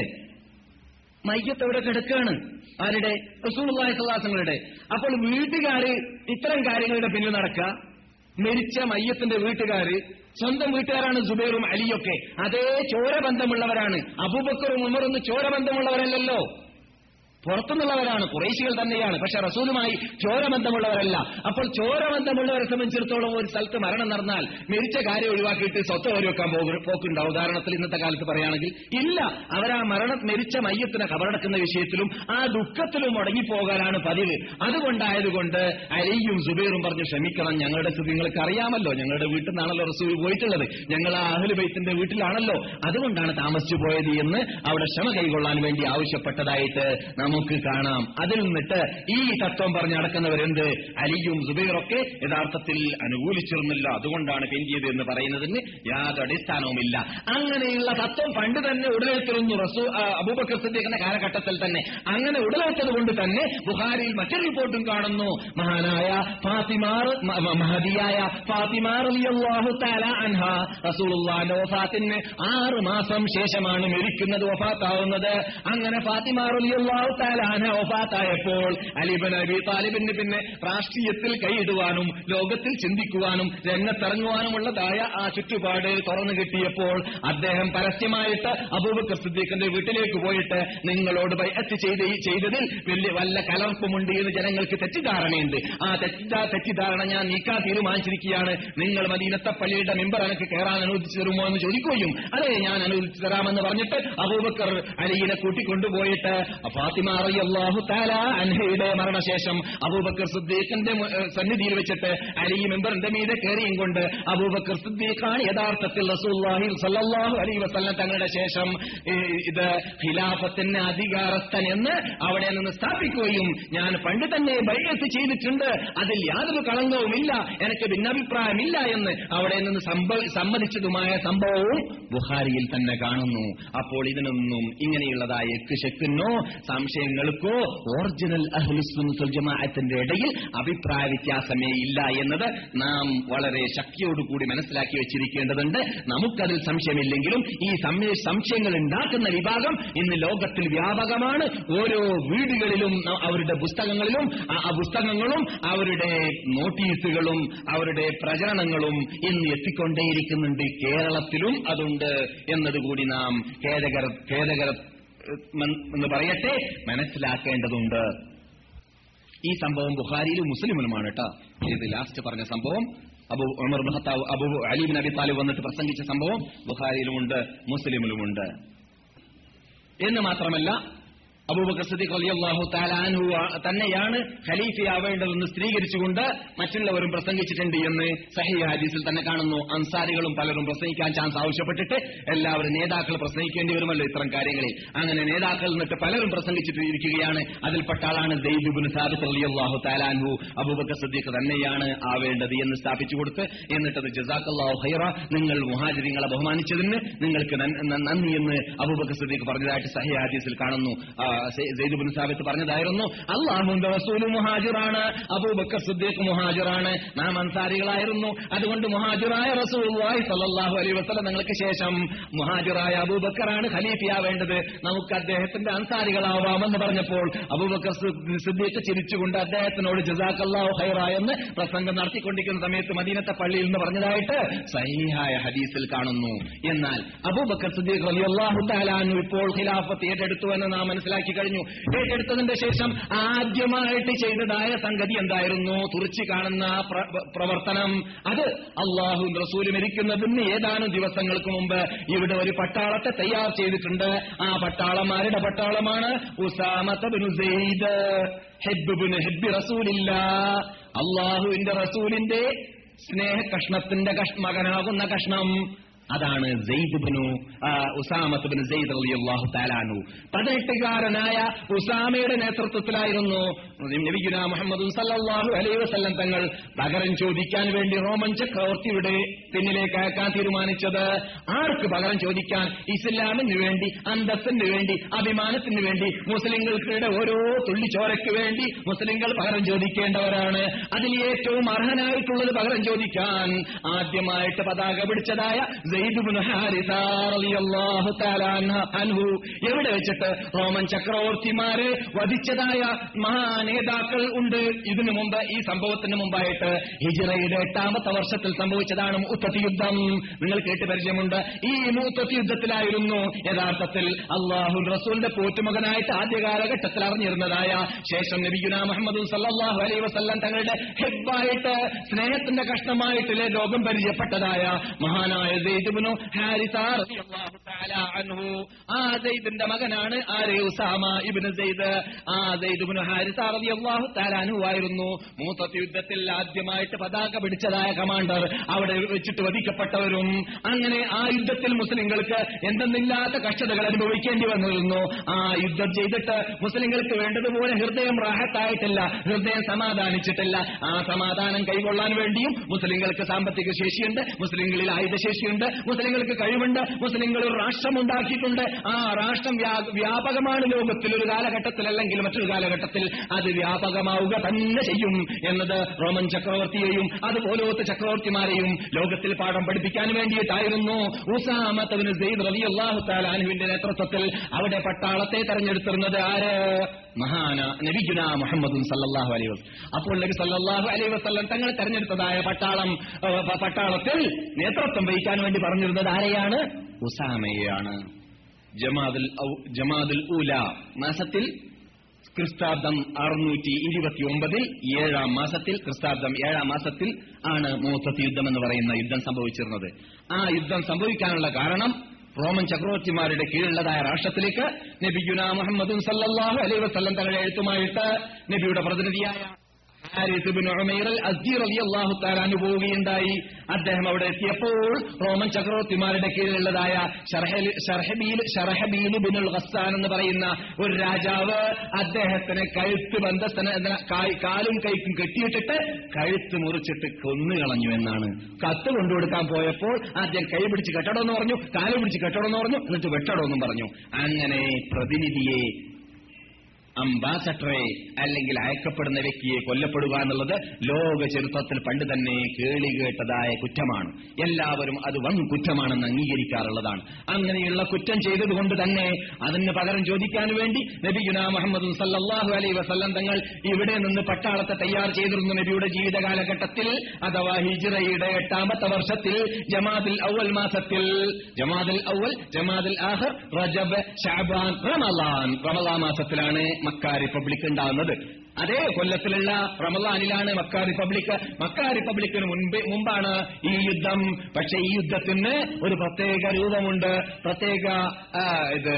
മയ്യത്ത് എവിടെ കിടക്കുകയാണ് ആരുടെ റസൂലുള്ളാഹി സ്വലാസങ്ങളുടെ അപ്പോൾ വീട്ടുകാര് ഇത്തരം കാര്യങ്ങളുടെ പിന്നിൽ നടക്കുക മരിച്ച മയ്യത്തിന്റെ വീട്ടുകാര് സ്വന്തം വീട്ടുകാരാണ് സുബൈറും അലിയൊക്കെ അതേ ചോരബന്ധമുള്ളവരാണ് അബൂബക്കറും ഉമറൊന്നും ചോരബന്ധമുള്ളവരല്ലല്ലോ പുറത്തുനിന്നുള്ളവരാണ് കുറേശികൾ തന്നെയാണ് പക്ഷെ റസൂലുമായി ചോരബന്ധമുള്ളവരല്ല അപ്പോൾ ചോരബന്ധമുള്ളവരെ സംബന്ധിച്ചിടത്തോളം ഒരു സ്ഥലത്ത് മരണം നടന്നാൽ മരിച്ച കാര്യം ഒഴിവാക്കിയിട്ട് സ്വത്ത് ഓരി വെക്കാൻ പോകു- പോക്കുണ്ടാവും ഉദാഹരണത്തിൽ ഇന്നത്തെ കാലത്ത് പറയുകയാണെങ്കിൽ ഇല്ല അവരാ മരണം മരിച്ച മയ്യത്തിനെ കബറടക്കുന്ന വിഷയത്തിലും ആ ദുഃഖത്തിലും മുടങ്ങിപ്പോകാനാണ് പതിവ് അതുകൊണ്ടായതുകൊണ്ട് അലിയും സുബൈറും പറഞ്ഞു ക്ഷമിക്കണം ഞങ്ങളുടെ സ്ഥിതി നിങ്ങൾക്ക് അറിയാമല്ലോ ഞങ്ങളുടെ വീട്ടിൽ നിന്നാണല്ലോ റസൂൽ പോയിട്ടുള്ളത് ഞങ്ങൾ ആ അഹ്ലു ബൈത്തിന്റെ വീട്ടിലാണല്ലോ അതുകൊണ്ടാണ് താമസിച്ചു പോയത് എന്ന് അവിടെ ക്ഷമ കൈകൊള്ളാൻ വേണ്ടി ആവശ്യപ്പെട്ടതായിട്ട് നമുക്ക് കാണാം അതിൽ നിന്നിട്ട് ഈ തത്വം പറഞ്ഞ് നടക്കുന്നവരെന്ത് അലിയും സുബൈറൊക്കെ യഥാർത്ഥത്തിൽ അനുകൂലിച്ചിരുന്നില്ല അതുകൊണ്ടാണ് പെഞ്ചിയത് എന്ന് പറയുന്നതിന് യാതൊരു അടിസ്ഥാനവുമില്ല അങ്ങനെയുള്ള തത്വം പണ്ട് തന്നെ ഉടലെടുത്തിരുന്നു റസൂ ആ, അബൂബക്കർ സിദ്ദീഖിന്റെ കാലഘട്ടത്തിൽ തന്നെ അങ്ങനെ ഉടലെടുത്തത് കൊണ്ട് തന്നെ ബുഹാരിയിൽ മറ്റൊരു റിപ്പോർട്ടും കാണുന്നു മഹാനായ ഫാത്തിമാർ മ- മ- മഹദിയായ ഫാത്തിമാർ റളിയല്ലാഹു തആല അൻഹ റസൂലുള്ളാഹിന്റെ വഫാത്തിന് ആറ് മാസം ശേഷമാണ് മരിക്കുന്നത് വഫാത്താവുന്നത് അങ്ങനെ ഫാത്തിമാർ റളിയല്ലാഹു തആല അൻഹ വഫാത്തായപ്പോൾ അലി ഇബ്നു അബി താലിബിന് പിന്നെ രാഷ്ട്രീയത്തിൽ കൈയിടുവാനും ലോകത്തിൽ ചിന്തിക്കുവാനും രംഗത്തിറങ്ങുവാനുമുള്ളതായ ആ ചുറ്റുപാട് തുറന്നു കിട്ടിയപ്പോൾ അദ്ദേഹം പരസ്യമായിട്ട് അബൂബക്കർ സിദ്ദീഖിന്റെ വീട്ടിലേക്ക് പോയിട്ട് നിങ്ങളോട് ബൈഅത്ത് ചെയ്ത് ചെയ്തതിൽ വലിയ വല്ല കലർപ്പുമുണ്ട് എന്ന് ജനങ്ങൾക്ക് തെറ്റിദ്ധാരണയുണ്ട് ആ തെറ്റിദ്ധാ തെറ്റിദ്ധാരണ ഞാൻ നീക്കാൻ തീരുമാനിച്ചിരിക്കുകയാണ് നിങ്ങൾ മദീനത്തെ പള്ളിയുടെ മെമ്പർ എനിക്ക് കയറാൻ അനുവദിച്ചു തരുമോ എന്ന് ചോദിക്കുകയും അതെ ഞാൻ അനുവദിച്ചു തരാമെന്ന് പറഞ്ഞിട്ട് അബൂബക്കർ അലിയിനെ കൂട്ടിക്കൊണ്ടുപോയിട്ട് ഫാത്തിമ ഫാത്തിമ റളിയല്ലാഹു തആല അൻഹയുടെ മരണശേഷം അബൂബക്കർ സിദ്ദീഖിന്റെ മു- ഏഹ് സന്നിധിയിൽ വെച്ചിട്ട് അലി മെമ്പറിന്റെ മീതെ കയറിയും കൊണ്ട് അബൂബക്കർ സിദ്ദീഖാണ് യഥാർത്ഥത്തിൽ റസൂലുള്ളാഹി സ്വല്ലല്ലാഹു അലൈഹി വസല്ലം തങ്ങളുടെ ശേഷം ഏഹ് ഇത് ഖിലാഫത്തിന് അധികാരസ്ഥൻ എന്ന് അവിടെ നിന്ന് സ്ഥാപിക്കുകയും ഞാൻ പണ്ട് തന്നെ ബൈഅത്ത് ചെയ്തിട്ടുണ്ട് അതിൽ യാതൊരു കളങ്കവുമില്ല എനിക്ക് ഭിന്നാഭിപ്രായമില്ല എന്ന് അവിടെ നിന്ന് സംഭവ- സമ്മതിച്ചതുമായ സംഭവവും ബുഹാരിയിൽ തന്നെ കാണുന്നു അപ്പോൾ ഇതിനൊന്നും ഇങ്ങനെയുള്ളതായ എക്കുശെക്കിനോ സംശയങ്ങൾക്കോ ഒറിജിനൽ അഹ്ലുസുൽ ജമാഅത്തിന്റെ ഇടയിൽ അഭിപ്രായ വ്യത്യാസമേ ഇല്ല എന്നത് നാം വളരെ ശക്തിയോടുകൂടി മനസ്സിലാക്കി വെച്ചിരിക്കേണ്ടതുണ്ട് നമുക്കതിൽ സംശയമില്ലെങ്കിലും ഈ സംശയ- സംശയങ്ങൾ ഉണ്ടാക്കുന്ന വിഭാഗം ഇന്ന് ലോകത്തിൽ വ്യാപകമാണ് ഓരോ വീടുകളിലും ന- അവരുടെ പുസ്തകങ്ങളിലും ആ- ആ പുസ്തകങ്ങളും അവരുടെ നോട്ടീസുകളും അവരുടെ പ്രചരണങ്ങളും ഇന്ന് എത്തിക്കൊണ്ടേയിരിക്കുന്നുണ്ട് കേരളത്തിലും അതുണ്ട് എന്നതുകൂടി നാം ഖേദകര ഖേദകര ഏഹ്, മൻ- എന്ന് പറയട്ടെ മനസ്സിലാക്കേണ്ടതുണ്ട് ഈ സംഭവം ബുഖാരിയിലും മുസ്ലിമിലുമാണ് കേട്ടോ ഇത് ലാസ്റ്റ് പറഞ്ഞ സംഭവം Abu Umar bin Khattab Abu Ali bin Abi Talib വന്നിട്ട് പ്രസംഗിച്ച സംഭവം ബുഖാരിയിലുമുണ്ട് മുസ്ലിമിലുമുണ്ട് എന്ന് മാത്രമല്ല അബൂബക്കർ സിദ്ദീഖ് റളിയല്ലാഹു തആല അൻഹു ആ- തന്നെയാണ് ഖലീഫയാവേണ്ടതെന്ന് സ്ഥിരീകരിച്ചുകൊണ്ട് മറ്റുള്ളവരും പ്രസംഗിച്ചിട്ടുണ്ട് എന്ന് സഹീഹ് ഹദീസിൽ തന്നെ കാണുന്നു അൻസാരികളും പലരും പ്രസംഗിക്കാൻ ചാൻസ് ആവശ്യപ്പെട്ടിട്ട് എല്ലാവരും നേതാക്കൾ പ്രസംഗിക്കേണ്ടി വരുമല്ലോ ഇത്തരം കാര്യങ്ങളിൽ അങ്ങനെ നേതാക്കൾ എന്നിട്ട് പലരും പ്രസംഗിച്ചിട്ട് ഇരിക്കുകയാണ് അതിൽപ്പെട്ട ആളാണ് സെയ്ദ് ഇബ്നു സാബിത്ത് റളിയല്ലാഹു തആല അൻഹു അബൂബക്കർ സിദ്ദീഖ് തന്നെയാണ് ആവേണ്ടത് എന്ന് സ്ഥാപിച്ചു കൊടുത്ത് എന്നിട്ടത് ജസാഖല്ലാഹു ഖൈറ നിങ്ങൾ മുഹാജിരിങ്ങളെ ബഹുമാനിച്ചതിന് നിങ്ങൾക്ക് നൻ- ന- നന്ദി എന്ന് അബൂബക്കർ സിദ്ദീഖ് പറഞ്ഞതായിട്ട് സഹി ഹദീസിൽ കാണുന്നു ആ, സെ- സെയ്ദ് ബിൻ സാബിത്ത് പറഞ്ഞതായിരുന്നു അള്ളാഹുന്റെ റസൂല് മുഹാജിറാണ് അബൂബക്കർ സിദ്ദീഖ് മുഹാജിറാണ് നാം അൻസാരികളായിരുന്നു അതുകൊണ്ട് മുഹാജിറായ റസൂലുള്ളാഹി സ്വല്ലല്ലാഹു അലൈഹി വസല്ലം നിങ്ങൾക്ക് ശേഷം മുഹാജിറായ അബൂബക്കറാണ് ഖലീഫയാവേണ്ടത് നമുക്ക് അദ്ദേഹത്തിന്റെ അൻസാരികളാവാമെന്ന് പറഞ്ഞപ്പോൾ അബൂബക്കർ സിദ്- സിദ്ദീഖ് ചിരിച്ചുകൊണ്ട് അദ്ദേഹത്തിനോട് ജസാഖല്ലാഹു ഖൈറ എന്ന് പ്രസംഗം നടത്തിക്കൊണ്ടിരിക്കുന്ന സമയത്ത് മദീനത്തെ പള്ളിയിൽ നിന്ന് പറഞ്ഞതായിട്ട് സഹീഹായ ഹദീസിൽ കാണുന്നു എന്നാൽ അബൂബക്കർ സിദ്ദീഖ് റളിയല്ലാഹു തആല അൻഹു ഇപ്പോൾ ഖിലാഫത്ത് ഏറ്റെടുത്തു എന്ന് നാം മനസ്സിലാക്കി കഴിഞ്ഞു ഏറ്റെടുത്തതിന്റെ ശേഷം ആദ്യമായിട്ട് ചെയ്തതായ സംഗതി എന്തായിരുന്നു തുറച്ചു കാണുന്ന ആ പ്ര- പ്രവർത്തനം അത് അള്ളാഹു റസൂല് മരിക്കുന്നതിന് ഏതാനും ദിവസങ്ങൾക്ക് മുമ്പ് ഇവിടെ ഒരു പട്ടാളത്തെ തയ്യാർ ചെയ്തിട്ടുണ്ട് ആ പട്ടാളമാരുടെ പട്ടാളമാണ് ഉസാമത്തബിനു സെയ്ദ് ഹെബ്ബിന് ഹെബ്ബി റസൂലില്ല അള്ളാഹുവിന്റെ റസൂലിന്റെ സ്നേഹ കഷ്ണത്തിന്റെ കഷ്- മകനാകുന്ന കഷ്ണം അതാണ് സെയ്ദ്ബിനു ഉസാമത്തുബിന് സെയ്ദ് റളിയല്ലാഹു തആലാനു പതിനെട്ടുകാരനായ ഉസാമയുടെ നേതൃത്വത്തിലായിരുന്നു നബിഗുന മുഹമ്മദ് സല്ലല്ലാഹു അലൈഹി വസല്ലം തങ്ങൾ പകരം ചോദിക്കാൻ വേണ്ടി റോമൻ ചക്രവർത്തിയുടെ പിന്നിലേക്ക് അയക്കാൻ തീരുമാനിച്ചത് ആർക്ക് പകരം ചോദിക്കാൻ ഇസ്ലാമിന് വേണ്ടി അന്തസ്സിന് വേണ്ടി അഭിമാനത്തിന് വേണ്ടി മുസ്ലിങ്ങൾക്കിടെ ഓരോ തുള്ളി ചോരയ്ക്ക് വേണ്ടി മുസ്ലിങ്ങൾ പകരം ചോദിക്കേണ്ടവരാണ് അതിൽ ഏറ്റവും അർഹനായിട്ടുള്ളത് പകരം ചോദിക്കാൻ ആദ്യമായിട്ട് പതാക പിടിച്ചതായ സെയ്ദ് ഇബ്നു ഹാരിസ റളിയല്ലാഹു തആല അൻഹ- അൻഹു എവിടെ വെച്ചിട്ട് റോമൻ ചക്രവർത്തിമാരെ വധിച്ചതായ മഹാനേതാക്കൾ ഉണ്ട് ഇതിനു മുമ്പ് ഈ സംഭവത്തിന് മുമ്പായിട്ട് ഹിജിറയുടെ എട്ടാമത്തെ വർഷത്തിൽ സംഭവിച്ചതാണ് മൂത്തത്തി യുദ്ധം നിങ്ങൾ കേട്ട് പരിചയമുണ്ട് ഈ മൂത്തത്തി യുദ്ധത്തിലായിരുന്നു യഥാർത്ഥത്തിൽ അള്ളാഹു റസൂലിന്റെ പോറ്റുമകനായിട്ട് ആദ്യ കാലഘട്ടത്തിൽ അറിഞ്ഞിരുന്നതായ ശേഷം നബിയുന മുഹമ്മദ് സല്ലല്ലാഹു അലൈഹി വസല്ലം തങ്ങളുടെ ഹെബായിട്ട് സ്നേഹത്തിന്റെ കഷ്ണമായിട്ട് ലോകം പരിചയപ്പെട്ടതായ മഹാനായ സെയ്ദുബിനു ഹാരിസ റളിയല്ലാഹു തആല അൻഹു ആ സെയ്ദിന്റെ മകനാണ് ആരെ ഉസാമ ഇബ്നു സെയ്ദ് ആ സെയ്ദുബിനു ഹാരിസ റളിയല്ലാഹു തആല അൻഹു ആയിരുന്നു മൂത്തത്തി യുദ്ധത്തിൽ ആദ്യമായിട്ട് പതാക പിടിച്ചതായ കമാൻഡർ അവിടെ വെച്ചിട്ട് വധിക്കപ്പെട്ടവരും അങ്ങനെ ആ യുദ്ധത്തിൽ മുസ്ലിങ്ങൾക്ക് എന്തെന്നില്ലാത്ത കഷ്ടതകൾ അനുഭവിക്കേണ്ടി വന്നിരുന്നു ആ യുദ്ധം ചെയ്തിട്ട് മുസ്ലിങ്ങൾക്ക് വേണ്ടതുപോലെ ഹൃദയം റാഹത്തായിട്ടില്ല ഹൃദയം സമാധാനിച്ചിട്ടില്ല ആ സമാധാനം കൈകൊള്ളാൻ വേണ്ടിയും മുസ്ലിങ്ങൾക്ക് സാമ്പത്തിക ശേഷിയുണ്ട് മുസ്ലിങ്ങളിൽ ആയുധശേഷിയുണ്ട് മുസ്ലിങ്ങൾക്ക് കഴിവുണ്ട് മുസ്ലിങ്ങൾ ഒരു രാഷ്ട്രം ഉണ്ടാക്കിയിട്ടുണ്ട് ആ രാഷ്ട്രം വ്യാ- വ്യാപകമാണ് ലോകത്തിൽ ഒരു കാലഘട്ടത്തിൽ അല്ലെങ്കിൽ മറ്റൊരു കാലഘട്ടത്തിൽ അത് വ്യാപകമാവുക തന്നെ ചെയ്യും എന്നത് റോമൻ ചക്രവർത്തിയെയും അതുപോലത്തെ ചക്രവർത്തിമാരെയും ലോകത്തിൽ പാഠം പഠിപ്പിക്കാൻ വേണ്ടിയിട്ടായിരുന്നു ഉസാമത്തവിന് സെയ്ദ് റളിയല്ലാഹു തആല അൻഹുവിന്റെ നേതൃത്വത്തിൽ അവിടെ പട്ടാളത്തെ തെരഞ്ഞെടുത്തിരുന്നത് ആര് മഹാന നബിജുന മുഹമ്മദും സല്ലല്ലാഹു അലൈഹി വസല്ലം അപ്പോൾ നബി സല്ലല്ലാഹു അലൈഹി വസല്ലം തങ്ങൾ തെരഞ്ഞെടുത്തതായ പട്ടാളം ഏഹ്, പ- പട്ടാളത്തിൽ നേതൃത്വം വഹിക്കാൻ വേണ്ടി പറഞ്ഞിരുന്നത് ആരെയാണ് ഉസാമയെയാണ് ജമാദുൽ ഔ- ജമാദുൽ ഊല മാസത്തിൽ ക്രിസ്താബ്ദം അറുന്നൂറ്റി ഇരുപത്തി ഒമ്പതിൽ ഏഴാം മാസത്തിൽ ക്രിസ്താബ്ദം ഏഴാം മാസത്തിൽ ആണ് മൂത്തത്ത് യുദ്ധം എന്ന് പറയുന്ന യുദ്ധം സംഭവിച്ചിരുന്നത് ആ യുദ്ധം സംഭവിക്കാനുള്ള കാരണം റോമൻ ചക്രവർത്തിമാരുടെ കീഴിലുള്ളതായ രാഷ്ട്രത്തിലേക്ക് നബിയുന മുഹമ്മദും സല്ലല്ലാഹു അലൈഹി വസല്ലം തങ്ങളുടെ എഴുത്തുമായിട്ട് നബിയുടെ പ്രതിനിധിയായ ഹാരിസ് ഇബ്നു ഉമൈർ അൽ അസ്ദീർ റളിയല്ലാഹു തആല അനുഭവുകയുണ്ടായി അദ്ദേഹം അവിടെ എത്തിയപ്പോൾ റോമൻ ചക്രവർത്തിമാരുടെ കീഴിലുള്ളതായ ഷർഹൽ- ഷർഹബീൽ ഷർഹബീൽ ഇബ്നുൽ ഖസ്സാൻ എന്ന് പറയുന്ന ഒരു രാജാവ് അദ്ദേഹത്തിന് കഴുത്ത് ബന്ധസ്ഥന കാലും കൈക്കും കെട്ടിയിട്ടിട്ട് കഴുത്ത് മുറിച്ചിട്ട് കൊന്നുകളഞ്ഞു എന്നാണ് കത്ത് കൊണ്ടുകൊടുക്കാൻ പോയപ്പോൾ ആദ്യം കൈ പിടിച്ച് കെട്ടണമെന്ന് പറഞ്ഞു കാല് പിടിച്ച് കെട്ടണമെന്ന് പറഞ്ഞു എന്നിട്ട് വെട്ടണമെന്നും പറഞ്ഞു അങ്ങനെ പ്രതിനിധിയെ അംബാസഡറെ അല്ലെങ്കിൽ അയക്കപ്പെടുന്ന വ്യക്തിയെ കൊല്ലപ്പെടുക എന്നുള്ളത് ലോക ചരിത്രത്തിൽ പണ്ട് തന്നെ കേളികേട്ടതായ കുറ്റമാണ് എല്ലാവരും അത് വൻ കുറ്റമാണെന്ന് അംഗീകരിക്കാറുള്ളതാണ് അങ്ങനെയുള്ള കുറ്റം ചെയ്തതുകൊണ്ട് തന്നെ അതിന് പകരം ചോദിക്കാൻ വേണ്ടി നബിയുന മുഹമ്മദ് സല്ലല്ലാഹു അലൈഹി വസല്ലം തങ്ങൾ ഇവിടെ നിന്ന് പട്ടാളത്തെ തയ്യാർ ചെയ്തിരുന്നു നബിയുടെ ജീവിത കാലഘട്ടത്തിൽ അഥവാ ഹിജ്റയുടെ എട്ടാമത്തെ വർഷത്തിൽ ജമാദിൽ ഔവൽ മാസത്തിൽ ജമാദിൽ ഔവൽ ജമാദിൽ ആഹർ റജബ് ഷാബാൻ റമലാൻ റമലാൻ മാസത്തിലാണ് മക്ക റിപ്പബ്ലിക് ഉണ്ടാകുന്നത് അതേ കൊല്ലത്തിലുള്ള റമലാനിലാണ് മക്ക റിപ്പബ്ലിക് മക്ക റിപ്പബ്ലിക്കിന് മുൻപ് മുമ്പാണ് ഈ യുദ്ധം പക്ഷേ ഈ യുദ്ധത്തിന് ഒരു പ്രത്യേക രൂപമുണ്ട് പ്രത്യേക ആ, ഇത്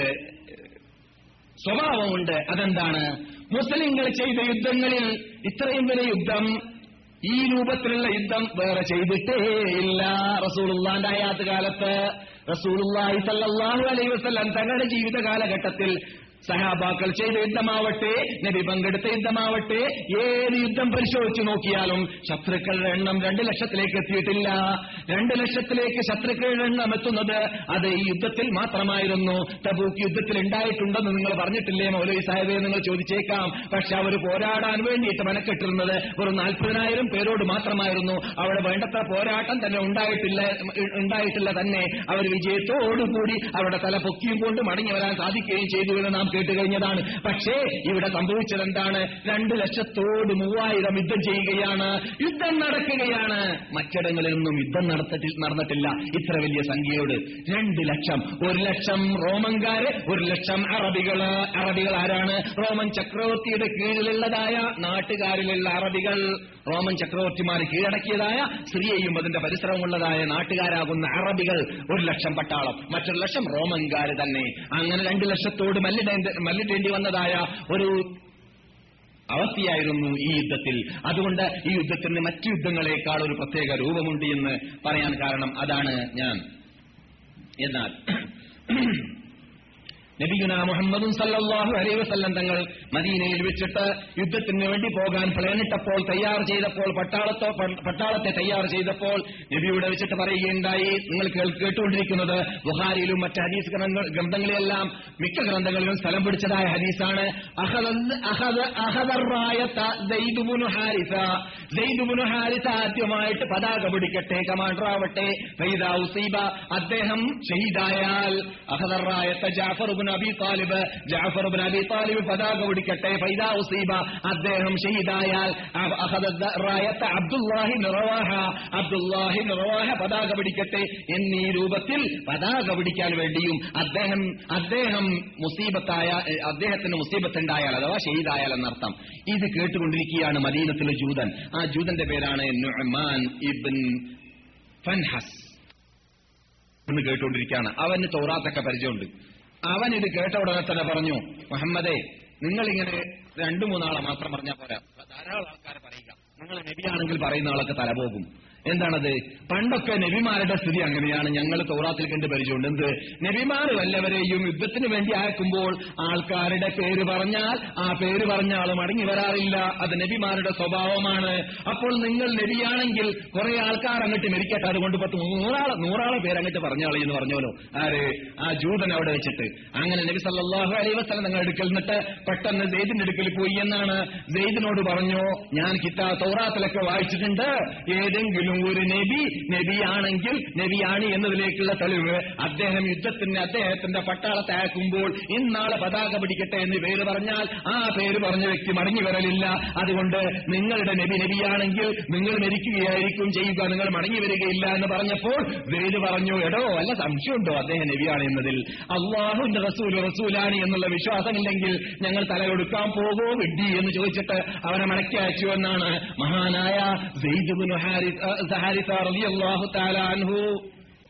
സ്വഭാവമുണ്ട് അതെന്താണ് മുസ്ലിങ്ങൾ ചെയ്ത യുദ്ധങ്ങളിൽ ഇത്രയും വലിയ യുദ്ധം ഈ രൂപത്തിലുള്ള യുദ്ധം വേറെ ചെയ്തിട്ടേ ഇല്ല റസൂലുള്ളാന്റെ ആയാത്ത് കാലത്ത് റസൂലുള്ളാഹി സല്ലല്ലാഹു അലൈഹി വസല്ലം തങ്ങളുടെ ജീവിത കാലഘട്ടത്തിൽ സഹാബാക്കൾ ചെയ്ത യുദ്ധമാവട്ടെ നബി പങ്കെടുത്ത യുദ്ധമാവട്ടെ ഏത് യുദ്ധം പരിശോധിച്ചു നോക്കിയാലും ശത്രുക്കളുടെ എണ്ണം രണ്ട് ലക്ഷത്തിലേക്ക് എത്തിയിട്ടില്ല രണ്ട് ലക്ഷത്തിലേക്ക് ശത്രുക്കളുടെ എണ്ണം എത്തുന്നത് അത് ഈ യുദ്ധത്തിൽ മാത്രമായിരുന്നു തബൂക്ക് യുദ്ധത്തിൽ ഉണ്ടായിട്ടുണ്ടെന്ന് നിങ്ങൾ പറഞ്ഞിട്ടില്ലേ മൗലവി സാഹിബെ നിങ്ങൾ ചോദിച്ചേക്കാം പക്ഷെ അവർ പോരാടാൻ വേണ്ടിയിട്ട് മനക്കെട്ടിരുന്നത് ഒരു നാൽപ്പതിനായിരം പേരോട് മാത്രമായിരുന്നു അവിടെ വേണ്ടത്ര പോരാട്ടം തന്നെ ഉണ്ടായിട്ടില്ല ഉണ്ടായിട്ടില്ല തന്നെ അവർ വിജയത്തോടുകൂടി അവരുടെ തല പൊക്കിയും കൊണ്ട് മടങ്ങി വരാൻ സാധിക്കുകയും ചെയ്തു എന്ന് നാം കേട്ട് കഴിഞ്ഞതാണ് പക്ഷേ ഇവിടെ സംഭവിച്ചത് എന്താണ് രണ്ട് ലക്ഷത്തോട് മൂവായിരം യുദ്ധം ചെയ്യുകയാണ് യുദ്ധം നടക്കുകയാണ് മറ്റിടങ്ങളിൽ നിന്നും യുദ്ധം നടത്തിട്ടി നടന്നിട്ടില്ല ഇത്ര വലിയ സംഖ്യയോട് രണ്ട് ലക്ഷം ഒരു ലക്ഷം റോമൻകാര് ഒരു ലക്ഷം അറബികള് അറബികൾ ആരാണ് റോമൻ ചക്രവർത്തിയുടെ കീഴിലുള്ളതായ നാട്ടുകാരിലുള്ള അറബികൾ റോമൻ ചക്രവർത്തിമാർ കീഴടക്കിയതായ സ്ത്രീയെയും അതിന്റെ പരിസരമുള്ളതായ നാട്ടുകാരാകുന്ന അറബികൾ ഒരു ലക്ഷം പട്ടാളം മറ്റൊരു ലക്ഷം റോമൻകാര് തന്നെ അങ്ങനെ രണ്ട് ലക്ഷത്തോട് മല്ലിടേണ്ട മല്ലിടേണ്ടി വന്നതായ ഒരു അവസ്ഥയായിരുന്നു ഈ യുദ്ധത്തിൽ അതുകൊണ്ട് ഈ യുദ്ധത്തിന് മറ്റു യുദ്ധങ്ങളെക്കാൾ ഒരു പ്രത്യേക രൂപമുണ്ട് എന്ന് പറയാൻ കാരണം അതാണ് ഞാൻ എന്നാൽ നബിയുന മുഹമ്മദും സല്ലല്ലാഹു അലൈഹി വസല്ലം തങ്ങൾ മദീനയിൽ വെച്ചിട്ട് യുദ്ധത്തിന് വേണ്ടി പോകാൻ പ്ലാനിട്ടപ്പോൾ തയ്യാർ ചെയ്തപ്പോൾ പട്ടാളത്തോ പട്ടാളത്തെ തയ്യാർ ചെയ്തപ്പോൾ നബിയുടെ വെച്ചിട്ട് പറയുകയുണ്ടായി നിങ്ങൾ കേൾ- കേട്ടുകൊണ്ടിരിക്കുന്നത് ബുഹാരിയിലും മറ്റ് ഹദീസ് ഗ്രന്ഥ- ഗ്രന്ഥങ്ങളിലെല്ലാം മിക്ക ഗ്രന്ഥങ്ങളിലും സ്ഥലം പിടിച്ചതായ ഹദീസാണ് അഹദ- അഹദ- അഹദറായത്ത സെയ്ദ് ഇബ്നു ഹാരിസ സെയ്ദ് ഇബ്നു ഹാരിസ ആദ്യമായിട്ട് പതാക പിടിക്കട്ടെ കമാൻഡർ ആവട്ടെ ഫൈദ ഉസീബ അദ്ദേഹം ഷഹീദായാൽ അഹദറായത്ത Jafar ibn Abi Talib Jafar ibn Abi Talib പതാക പിടിക്കട്ടെ ഫൈദ ഉസീബ അദ്ദേഹം ഷഹീദായാൽ അഹ- അഹദറായത്ത അബ്ദുല്ലാഹി നിറവാഹ അബ്ദുല്ലാഹി നിറവാഹ പതാക പിടിക്കട്ടെ എന്നീ രൂപത്തിൽ പതാക പിടിക്കാൻ വേണ്ടിയും അദ്ദേഹം അദ്ദേഹം മുസീബത്തായ ഏഹ്, അദ്ദേഹത്തിന് മുസീബത്തുണ്ടായാൽ അഥവാ ഷഹീദായാൽ എന്നർത്ഥം ഇത് കേട്ടുകൊണ്ടിരിക്കുകയാണ് മദീനത്തിലെ ജൂതൻ ആ ജൂതന്റെ പേരാണ് നുഅ്മാൻ ഇബ്ൻ ഫൻഹസ് എന്ന് കേട്ടുകൊണ്ടിരിക്കുകയാണ് അവന് തോറാത്തൊക്കെ പരിചയമുണ്ട് അവൻ ഇത് കേട്ട ഉടനെ തന്നെ പറഞ്ഞു മുഹമ്മദേ നിങ്ങൾ ഇങ്ങനെ രണ്ടു മൂന്നാളെ മാത്രം പറഞ്ഞാൽ പോരാ ധാരാളം ആൾക്കാരെ പറയുക നിങ്ങൾ നബിയാണെങ്കിൽ പറയുന്ന ആളൊക്കെ തലപോകും എന്താണത് പണ്ടൊക്കെ നബിമാരുടെ സ്ഥിതി അങ്ങനെയാണ് ഞങ്ങൾ തോറാത്തിൽ കണ്ട് പരിചയമുണ്ട് എന്ത് നബിമാർ വല്ലവരെയും യുദ്ധത്തിന് വേണ്ടി അയക്കുമ്പോൾ ആൾക്കാരുടെ പേര് പറഞ്ഞാൽ ആ പേര് പറഞ്ഞ ആൾ മടങ്ങി വരാറില്ല അത് നബിമാരുടെ സ്വഭാവമാണ് അപ്പോൾ നിങ്ങൾ നബിയാണെങ്കിൽ കുറെ ആൾക്കാർ അങ്ങോട്ട് മരിക്കട്ടെ അതുകൊണ്ട് പത്ത് നൂറാളെ നൂറാളെ പേര് അങ്ങോട്ട് പറഞ്ഞാളി എന്ന് പറഞ്ഞോലോ ആര് ആ ജൂതൻ അവിടെ വെച്ചിട്ട് അങ്ങനെ നബി സല്ലല്ലാഹു അലൈഹി വസല്ലം നിങ്ങൾ എടുക്കൽ നിന്നിട്ട് പെട്ടെന്ന് സെയ്ദിന്റെ അടുക്കൽ പോയി എന്നാണ് സെയ്ദിനോട് പറഞ്ഞു ഞാൻ കിതാ തൗറാത്തിലൊക്കെ വായിച്ചിട്ടുണ്ട് ഏതെങ്കിലും ഒരു നബി നബിയാണെങ്കിൽ നബിയാണ് എന്നതിലേക്കുള്ള തെളിവ് അദ്ദേഹം യുദ്ധത്തിന് അദ്ദേഹത്തിന്റെ പട്ടാളത്തെ അയക്കുമ്പോൾ ഇന്നാളെ പതാക പിടിക്കട്ടെ എന്ന് പേര് പറഞ്ഞാൽ ആ പേര് പറഞ്ഞ വ്യക്തി മടങ്ങി വരലില്ല അതുകൊണ്ട് നിങ്ങളുടെ നബി നബിയാണെങ്കിൽ നിങ്ങൾ മരിക്കുകയായിരിക്കും ചെയ്യുക നിങ്ങൾ മടങ്ങി വരികയില്ല എന്ന് പറഞ്ഞപ്പോൾ വെയില് പറഞ്ഞു എടോ വല്ല സംശയമുണ്ടോ അദ്ദേഹം നബിയാണ് എന്നതിൽ അള്ളാഹുന്റെ റസൂൽ റസൂലാണ് എന്നുള്ള വിശ്വാസമില്ലെങ്കിൽ ഞങ്ങൾ തലകൊടുക്കാൻ പോകോ വിഡ്ഡി എന്ന് ചോദിച്ചിട്ട് അവനെ മടക്കി അയച്ചു എന്നാണ് മഹാനായ സെയ്ദ് ഇബ്നു ഹാരിസ്- ആ, ഹാരിസ റളിയല്ലാഹു തആല അൻഹു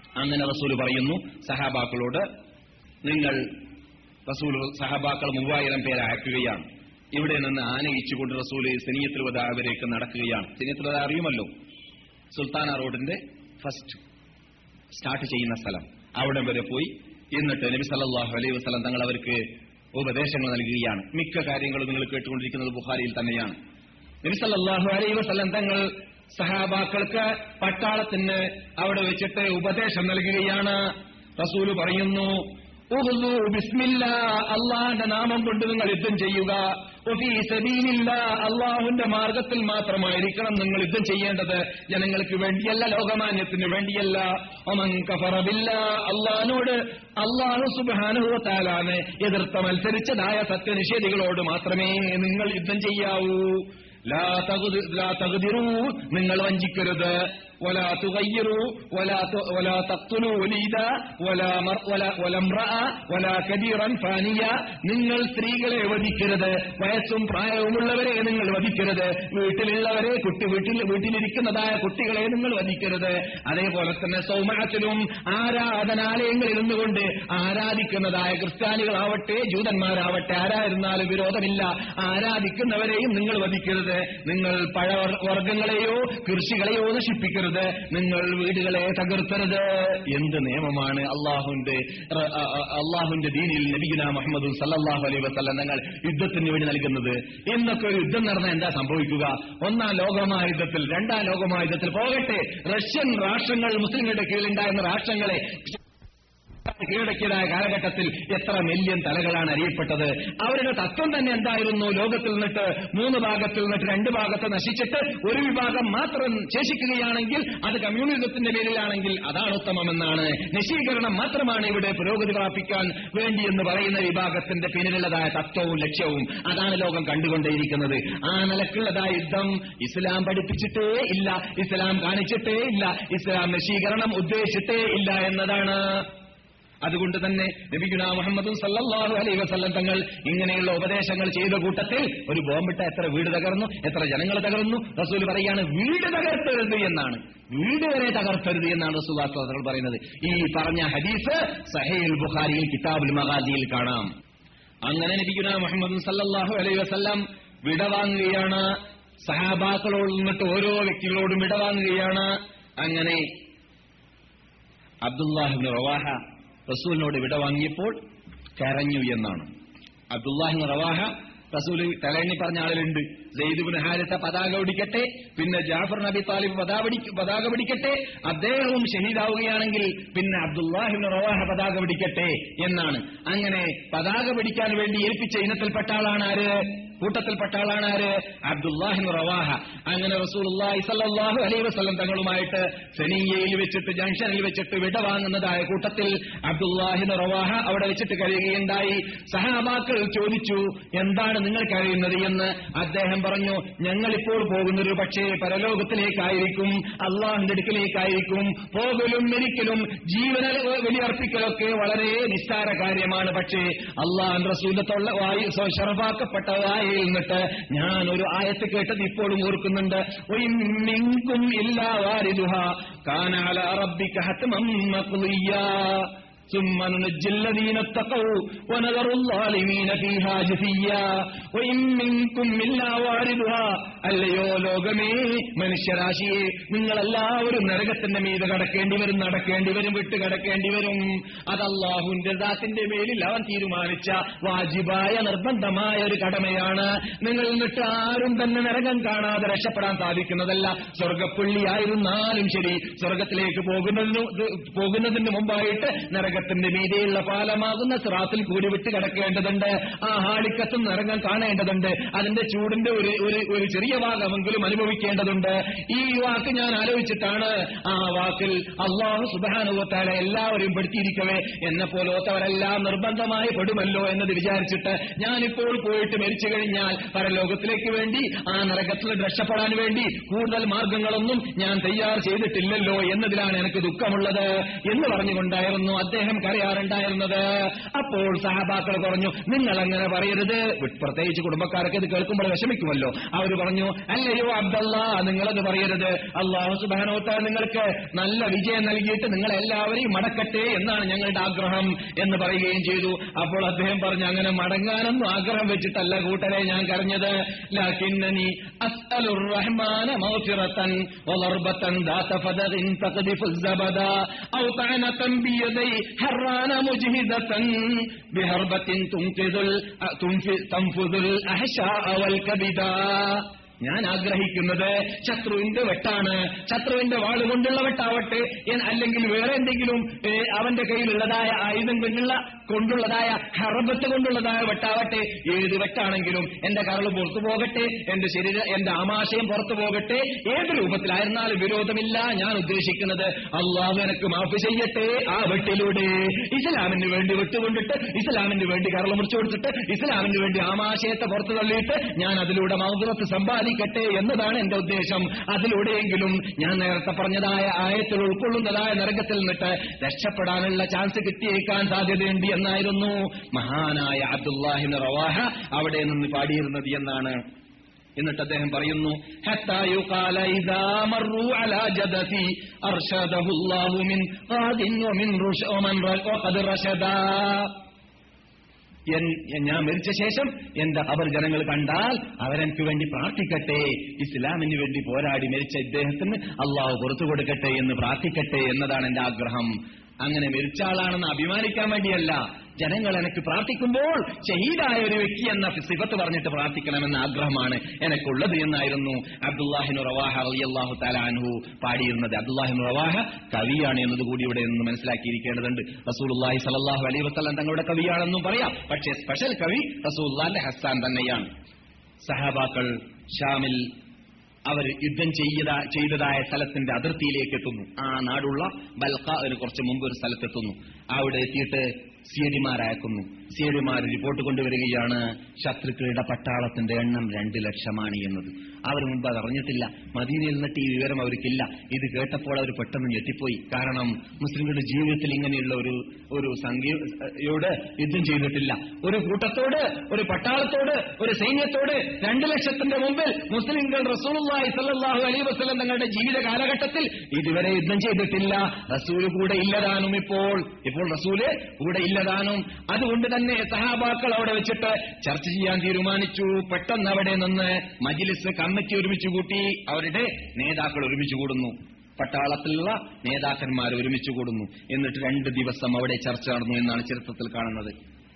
അങ്ങനെ റസൂൽ പറയുന്നു സഹാബാക്കളോട് നിങ്ങൾ റസൂൽ സഹാബാക്കൾ മൂവായിരം പേരെ അയക്കുകയാണ് ഇവിടെ നിന്ന് ആനയിച്ചുകൊണ്ട് റസൂല് സെനിയത്തുൽ വദാവിലേക്ക് നടക്കുകയാണ് സെനിയത്തുൽ വദാ അറിയുമല്ലോ സുൽത്താന റോഡിന്റെ ഫസ്റ്റ് സ്റ്റാർട്ട് ചെയ്യുന്ന സ്ഥലം അവിടെ വരെ പോയി എന്നിട്ട് നബി സല്ലല്ലാഹു അലൈഹി വസല്ലം തങ്ങൾ അവർക്ക് ഉപദേശങ്ങൾ നൽകുകയാണ് മിക്ക കാര്യങ്ങളും നിങ്ങൾ കേട്ടുകൊണ്ടിരിക്കുന്നത് ബുഖാരിയിൽ തന്നെയാണ് നബി സല്ലല്ലാഹു അലൈഹി വസല്ലം തങ്ങൾ സഹാബാക്കൾക്ക് പട്ടാളത്തിന് അവിടെ വെച്ചിട്ട് ഉപദേശം നൽകുകയാണ് റസൂല് പറയുന്നു ഉഹ്ലു ബിസ്മില്ലാ അള്ളാന്റെ നാമം കൊണ്ട് നിങ്ങൾ യുദ്ധം ചെയ്യുക ഒഫീ സബീലില്ല അള്ളാഹുന്റെ മാർഗത്തിൽ മാത്രമായിരിക്കണം നിങ്ങൾ യുദ്ധം ചെയ്യേണ്ടത് ജനങ്ങൾക്ക് വേണ്ടിയല്ല ലോകമാന്യത്തിന് വേണ്ടിയല്ല ഒമൻ കഫറബില്ല അള്ളഹാനോട് അള്ളാഹു സുബാനുഭവത്താലാണ് എതിർത്ത മത്സരിച്ചതായ സത്യനിഷേധികളോട് മാത്രമേ നിങ്ങൾ യുദ്ധം ചെയ്യാവൂ ലാ തകുതി ലാ തകുതിറൂ നിങ്ങൾ വഞ്ചിക്കരുത് ولا تغيروا ولا ت... ولا تقتلوا وليدا ولا مر... ولا ولا امرأة ولا كبيرا فانيا നിങ്ങൾ സ്ത്രീകളെ വധിക്കരുത് വയസ്സും പ്രായവുമുള്ളവരെ നിങ്ങൾ വധിക്കരുത് വീട്ടിലുള്ളവരെ കുട്ടി വീട്ടിൽ വീട്ടിലിരിക്കുന്നതായ കുട്ടികളെ നിങ്ങൾ വധിക്കരുത് അതേപോലെ തന്നെ സൗമാനത്തിലും ആരാധനാലയങ്ങളിൽ നിന്നുകൊണ്ട് ആരാധിക്കുന്നതായ ക്രിസ്ത്യാനികളാവട്ടെ ജൂതന്മാരാവട്ടെ ആരായിരുന്നാലും വിരോധമില്ല ആരാധിക്കുന്നവരെയും നിങ്ങൾ വധിക്കരുത് നിങ്ങൾ പഴവർഗ്ഗങ്ങളെയോ കൃഷികളെയോ നശിപ്പിക്കരുത് നിങ്ങൾ വീടുകളെ തകർത്തരുത് എന്ത് നിയമമാണ് അള്ളാഹുന്റെ അള്ളാഹുന്റെ ദീനിൽ നബിഗുന മുഹമ്മദ് സല്ലാഹു അലൈഹി വസ്ലം തങ്ങൾ യുദ്ധത്തിന് വേണ്ടി നൽകുന്നത് എന്നൊക്കെ ഒരു യുദ്ധം നടന്നാൽ എന്താ സംഭവിക്കുക ഒന്നാം ലോകമഹായുദ്ധത്തിൽ രണ്ടാം ലോകമഹായുദ്ധത്തിൽ പോകട്ടെ റഷ്യൻ രാഷ്ട്രങ്ങൾ മുസ്ലിങ്ങളുടെ കീഴിലുണ്ടായിരുന്ന രാഷ്ട്രങ്ങളെ കീഴടക്കിയതായ കാലഘട്ടത്തിൽ എത്ര മില്യൺ തലകളാണ് അറിയപ്പെട്ടത് അവരുടെ തത്വം തന്നെ എന്തായിരുന്നു ലോകത്തിൽ നിന്നിട്ട് മൂന്ന് ഭാഗത്തിൽ നിന്നിട്ട് രണ്ട് ഭാഗത്ത് നശിച്ചിട്ട് ഒരു വിഭാഗം മാത്രം ശേഷിക്കുകയാണെങ്കിൽ അത് കമ്മ്യൂണിസത്തിന്റെ പേരിലാണെങ്കിൽ അതാണ് ഉത്തമമെന്നാണ് നശീകരണം മാത്രമാണ് ഇവിടെ പുരോഗതി പ്രാപിക്കാൻ വേണ്ടി എന്ന് പറയുന്ന വിഭാഗത്തിന്റെ പിന്നിലുള്ളതായ തത്വവും ലക്ഷ്യവും അതാണ് ലോകം കണ്ടുകൊണ്ടേയിരിക്കുന്നത് ആ നിലക്കുള്ളതായ യുദ്ധം ഇസ്ലാം പഠിപ്പിച്ചിട്ടേ ഇല്ല ഇസ്ലാം കാണിച്ചിട്ടേ ഇല്ല ഇസ്ലാം നശീകരണം ഉദ്ദേശിച്ചിട്ടേ ഇല്ല എന്നതാണ് അതുകൊണ്ട് തന്നെ നബിഗുന മുഹമ്മദും സല്ലല്ലാഹു അലൈഹി വസല്ലം തങ്ങൾ ഇങ്ങനെയുള്ള ഉപദേശങ്ങൾ ചെയ്ത കൂട്ടത്തിൽ ഒരു ബോംബിട്ട എത്ര വീട് തകർന്നു എത്ര ജനങ്ങൾ തകർന്നു റസൂൽ പറയാണ് വീട് തകർത്തരുത് എന്നാണ് വീട് വരെ തകർത്തരുത് എന്നാണ് റസൂൽ തങ്ങൾ പറയുന്നത് ഈ പറഞ്ഞ ഹദീസ് സഹീൽ ബുഖാരിയിൽ കിതാബുൽ മഹാദിയിൽ കാണാം അങ്ങനെ നബിഗുന മുഹമ്മദ് സല്ലല്ലാഹു അലൈഹി വസല്ലം വിടവാങ്ങുകയാണ് സഹാബാക്കളോട് നിന്നിട്ട് ഓരോ വ്യക്തികളോടും വിടവാങ്ങുകയാണ് അങ്ങനെ അബ്ദുല്ലാഹിബിൻ റവാഹ റസൂലിനോട് വിട വാങ്ങിയപ്പോൾ കരഞ്ഞു എന്നാണ് അബ്ദുല്ലാഹിബിൻ റവാഹ റസൂൽ തലേണി പറഞ്ഞ ആളിലുണ്ട് സെയ്ദുബിൻ ഹാരിത്ത പതാക പിടിക്കട്ടെ പിന്നെ ജാഫർ നബി താലിബ് പതാക പിടിക്കട്ടെ അദ്ദേഹവും ഷഹീദാവുകയാണെങ്കിൽ പിന്നെ അബ്ദുല്ലാഹിബിൻ റവാഹ പതാക പിടിക്കട്ടെ എന്നാണ് അങ്ങനെ പതാക പിടിക്കാൻ വേണ്ടി ഏൽപ്പിച്ച ഇനത്തിൽപ്പെട്ട ആളാണ് ആര് കൂട്ടത്തിൽപ്പെട്ട ആളാണ് ആര് അബ്ദുല്ലാഹിൻ റവാഹ അങ്ങനെ റസൂലുള്ളാഹി സ്വല്ലല്ലാഹു അലൈഹി വസല്ലം തങ്ങളുമായിട്ട് സെനിയയിൽ വെച്ചിട്ട് ജംഗ്ഷനിൽ വെച്ചിട്ട് വിട വാങ്ങുന്നതായ കൂട്ടത്തിൽ അബ്ദുല്ലാഹിൻ റവാഹ അവിടെ വെച്ചിട്ട് കഴിയുകയുണ്ടായി സഹാബാക്കൾ ചോദിച്ചു എന്താണ് നിങ്ങൾ കഴിയുന്നത് എന്ന് അദ്ദേഹം പറഞ്ഞു ഞങ്ങൾ ഇപ്പോൾ പോകുന്നത് പക്ഷേ പരലോകത്തിലേക്കായിരിക്കും അള്ളാഹിന്റെ അടുക്കിലേക്കായിരിക്കും പോകലും മരിക്കലും ജീവന ബലിയർപ്പിക്കലൊക്കെ വളരെ നിസ്സാര കാര്യമാണ് പക്ഷേ അള്ളാഹ് റസൂലത്തുള്ള വായു ഷറഫാക്കപ്പെട്ട വായയിൽ നിന്നിട്ട് ഞാൻ ഒരു ആയത്ത് കേട്ടത് ഇപ്പോഴും ഓർക്കുന്നുണ്ട് മിങ്കും ഇല്ലാ വാരിദുഹ കാനാല റബ്ബിക ഹത്മം മഖ്ദിയ്യാ ثم ننجي الذين اتقوا ونذر الظالمين فيها جثيا وإن منكم إلا واردها അല്ലയോ ലോകമേ മനുഷ്യരാശിയെ നിങ്ങളെല്ലാവരും നരകത്തിന്റെ മീത് കടക്കേണ്ടി വരും നടക്കേണ്ടി വരും വിട്ട് കടക്കേണ്ടി വരും അത് അള്ളാഹുവിന്റെ ദാത്തിന്റെ മേലിൽ അവൻ തീരുമാനിച്ച വാജിബായ നിർബന്ധമായ ഒരു കടമയാണ് നിങ്ങൾ എന്നിട്ട് ആരും തന്നെ നരകം കാണാതെ രക്ഷപ്പെടാൻ സാധിക്കുന്നതല്ല സ്വർഗപ്പുള്ളിയായിരുന്നാലും ശരി സ്വർഗത്തിലേക്ക് പോകുന്നതിന് പോകുന്നതിന് മുമ്പായിട്ട് നരകത്തിന്റെ മീതെയുള്ള പാലമാകുന്ന സിറാത്തിൽ കൂടി വിട്ട് കിടക്കേണ്ടതുണ്ട് ആ ഹാളിക്കത്തും നരകം കാണേണ്ടതുണ്ട് അതിന്റെ ചൂടിന്റെ ഒരു ഒരു ഒരു ചെറിയ ഭാഗമെങ്കിലും അനുഭവിക്കേണ്ടതുണ്ട് ഈ വാക്ക് ഞാൻ ആലോചിച്ചിട്ടാണ് ആ വാക്കിൽ അള്ളാഹു സുബാനുഭവത്താലെ എല്ലാവരും പെടുത്തിയിരിക്കവേ എന്നെ പോലോത്തവരെല്ലാം നിർബന്ധമായി പെടുമല്ലോ എന്നത് വിചാരിച്ചിട്ട് ഞാനിപ്പോൾ പോയിട്ട് മരിച്ചു കഴിഞ്ഞാൽ പരലോകത്തിലേക്ക് വേണ്ടി ആ നരകത്തിൽ രക്ഷപ്പെടാൻ വേണ്ടി കൂടുതൽ മാർഗങ്ങളൊന്നും ഞാൻ തയ്യാർ ചെയ്തിട്ടില്ലല്ലോ എന്നതിലാണ് എനിക്ക് ദുഃഖമുള്ളത് എന്ന് പറഞ്ഞുകൊണ്ടായിരുന്നു അദ്ദേഹം അദ്ദേഹം കരയാറുണ്ടായിരുന്നത് അപ്പോൾ സഹാബാക്കൾ പറഞ്ഞു നിങ്ങൾ അങ്ങനെ പറയരുത് പ്രത്യേകിച്ച് കുടുംബക്കാരൊക്കെ ഇത് കേൾക്കുമ്പോൾ വിഷമിക്കുമല്ലോ അവർ പറഞ്ഞു അല്ലയോ അബ്ദല്ല നിങ്ങളത് പറയരുത് അള്ളാഹു സുബാനോത്ത നിങ്ങൾക്ക് നല്ല വിജയം നൽകിയിട്ട് നിങ്ങൾ എല്ലാവരെയും മടക്കട്ടെ എന്നാണ് ഞങ്ങളുടെ ആഗ്രഹം എന്ന് പറയുകയും ചെയ്തു അപ്പോൾ അദ്ദേഹം പറഞ്ഞു അങ്ങനെ മടങ്ങാനൊന്നും ആഗ്രഹം വെച്ചിട്ടല്ല കൂട്ടരെ ഞാൻ കരഞ്ഞത് ലാക്കിന്നനി അസ്അലുർ റഹ്മാന മഗ്ഫിറതൻ വളർബതൻ ദാത ഫദഇൻ തഖദിഫു الزبدا أو طعنة بيدي حران مجهدة بهربة تنقذ ال- تنف- تنفذ الأحشاء والكبدا ഞാൻ ആഗ്രഹിക്കുന്നത് ശത്രുവിന്റെ വെട്ടാണ് ശത്രുവിന്റെ വാളുകൊണ്ടുള്ള വെട്ടാവട്ടെ എൻ- അല്ലെങ്കിൽ വേറെ എന്തെങ്കിലും ഏ, അവന്റെ കയ്യിലുള്ളതായ ആയുധം കൊണ്ടുള്ള കൊണ്ടുള്ളതായ ഹറബത്ത് കൊണ്ടുള്ളതായ വെട്ടാവട്ടെ ഏത് വെട്ടാണെങ്കിലും എന്റെ കരള് പുറത്തു പോകട്ടെ എന്റെ ശരീരം എന്റെ ആമാശയം പുറത്തു പോകട്ടെ ഏത് രൂപത്തിലായിരുന്നാലും വിരോധമില്ല ഞാൻ ഉദ്ദേശിക്കുന്നത് അള്ളാഹു എനിക്ക് മാഫ് ചെയ്യട്ടെ ആ വെട്ടിലൂടെ ഇസ്ലാമിന് വേണ്ടി വെട്ടുകൊണ്ടിട്ട് ഇസ്ലാമിന് വേണ്ടി കരള് മുറിച്ചു കൊടുത്തിട്ട് ഇസ്ലാമിന് വേണ്ടി ആമാശയത്തെ പുറത്തു തള്ളിയിട്ട് ഞാൻ അതിലൂടെ മൗദ്രത്ത് സമ്പാദിക്കട്ടെ എന്നതാണ് എന്റെ ഉദ്ദേശം അതിലൂടെയെങ്കിലും ഞാൻ നേരത്തെ പറഞ്ഞതായ ആയത്തിൽ ഉൾക്കൊള്ളുന്നതായ നരകത്തിൽ നിന്നിട്ട് രക്ഷപ്പെടാനുള്ള ചാൻസ് കിട്ടിയേക്കാൻ സാധ്യതയുണ്ട് എന്നായിരുന്നു മഹാനായ അബ്ദുല്ലാഹിന് റവാഹ അവിടെ നിന്ന് പാടിയിരുന്നത് എന്നാണ് എന്നിട്ട് അദ്ദേഹം പറയുന്നു "ഹത്താ യുഖാല ഇദാ മർറൂ അലാ ജദതി അർഷദഹു അല്ലാഹു മിൻ ഖാദിൻ വമിൻ റുഷ വമൻ റ- വഖദ് റഷദാ എൻ- ഞാൻ മരിച്ച ശേഷം എന്റെ അവർ ജനങ്ങൾ കണ്ടാൽ അവരെനിക്ക് വേണ്ടി പ്രാർത്ഥിക്കട്ടെ ഇസ്ലാമിന് വേണ്ടി പോരാടി മരിച്ച ഇദ്ദേഹത്തിന് അള്ളാഹു പുറത്തു കൊടുക്കട്ടെ എന്ന് പ്രാർത്ഥിക്കട്ടെ എന്നതാണ് എന്റെ ആഗ്രഹം അങ്ങനെ മരിച്ച ആളാണെന്ന് അഭിമാനിക്കാൻ വേണ്ടിയല്ല ജനങ്ങൾ എനിക്ക് പ്രാർത്ഥിക്കുമ്പോൾ ഷഹീദായ ഒരു വ്യക്തി എന്ന സിഫത്ത് പറഞ്ഞിട്ട് പ്രാർത്ഥിക്കണമെന്ന ആഗ്രഹമാണ് എനിക്കുള്ളത് എന്നായിരുന്നു അബ്ദുല്ലാഹിനു റവാഹ അള്ളാഹു താലാൻഹു പാടിയിരുന്നത് അബ്ദുല്ലാഹിനു റവാഹ കവിയാണ് എന്നതുകൂടി ഇവിടെ നിന്ന് മനസ്സിലാക്കിയിരിക്കേണ്ടതുണ്ട് റസൂലുള്ളാഹി സലല്ലാഹു അലൈഹി വസല്ലം തങ്ങളുടെ കവിയാണെന്നും പറയാം പക്ഷേ സ്പെഷ്യൽ കവി റസൂലുള്ളാന്റെ ഹസ്സാൻ തന്നെയാണ് സഹാബാക്കൾ ഷാമിൽ അവർ യുദ്ധം ചെയ്ത ചെയ്തതായ സ്ഥലത്തിന്റെ അതിർത്തിയിലേക്ക് എത്തുന്നു ആ നാടുള്ള ബൽഖാന് കുറച്ച് മുമ്പ് ഒരു സ്ഥലത്തെത്തുന്നു അവിടെ എത്തിയിട്ട് സിയഡിമാരയക്കുന്നു സിയഡിമാർ റിപ്പോർട്ട് കൊണ്ടുവരികയാണ് ശത്രുക്കളുടെ പട്ടാളത്തിന്റെ എണ്ണം രണ്ട് ലക്ഷമാണ് എന്നത് അവർ മുമ്പ് അത് അറിഞ്ഞിട്ടില്ല മദീനയിൽ നിന്നിട്ട് ഈ വിവരം അവർക്കില്ല ഇത് കേട്ടപ്പോൾ അവർ പെട്ടെന്ന് ഞെട്ടിപ്പോയി കാരണം മുസ്ലിങ്ങളുടെ ജീവിതത്തിൽ ഇങ്ങനെയുള്ള ഒരു ഒരു സംഖ്യയോട് യുദ്ധം ചെയ്തിട്ടില്ല ഒരു കൂട്ടത്തോട് ഒരു പട്ടാളത്തോട് ഒരു സൈന്യത്തോട് രണ്ട് ലക്ഷത്തിന്റെ മുമ്പിൽ മുസ്ലിംകൾ റസൂലുള്ളാഹി സ്വല്ലല്ലാഹു അലൈഹി വസല്ലം തങ്ങളുടെ ജീവിത കാലഘട്ടത്തിൽ ഇതുവരെ യുദ്ധം ചെയ്തിട്ടില്ല റസൂല് കൂടെ ഇല്ലതാനും ഇപ്പോൾ ഇപ്പോൾ റസൂല് കൂടെ ഇല്ലതാനും അതുകൊണ്ട് തന്നെ സഹാബാക്കൾ അവിടെ വെച്ചിട്ട് ചർച്ച ചെയ്യാൻ തീരുമാനിച്ചു പെട്ടെന്ന് അവിടെ നിന്ന് മജിലിസ് കമ്മിറ്റി ഒരുമിച്ച് കൂട്ടി അവരുടെ നേതാക്കൾ ഒരുമിച്ച് കൂടുന്നു പട്ടാളത്തിലുള്ള നേതാക്കന്മാർ ഒരുമിച്ച് കൂടുന്നു എന്നിട്ട് രണ്ട് ദിവസം അവിടെ ചർച്ച നടന്നു എന്നാണ് ചരിത്രത്തിൽ കാണുന്നത്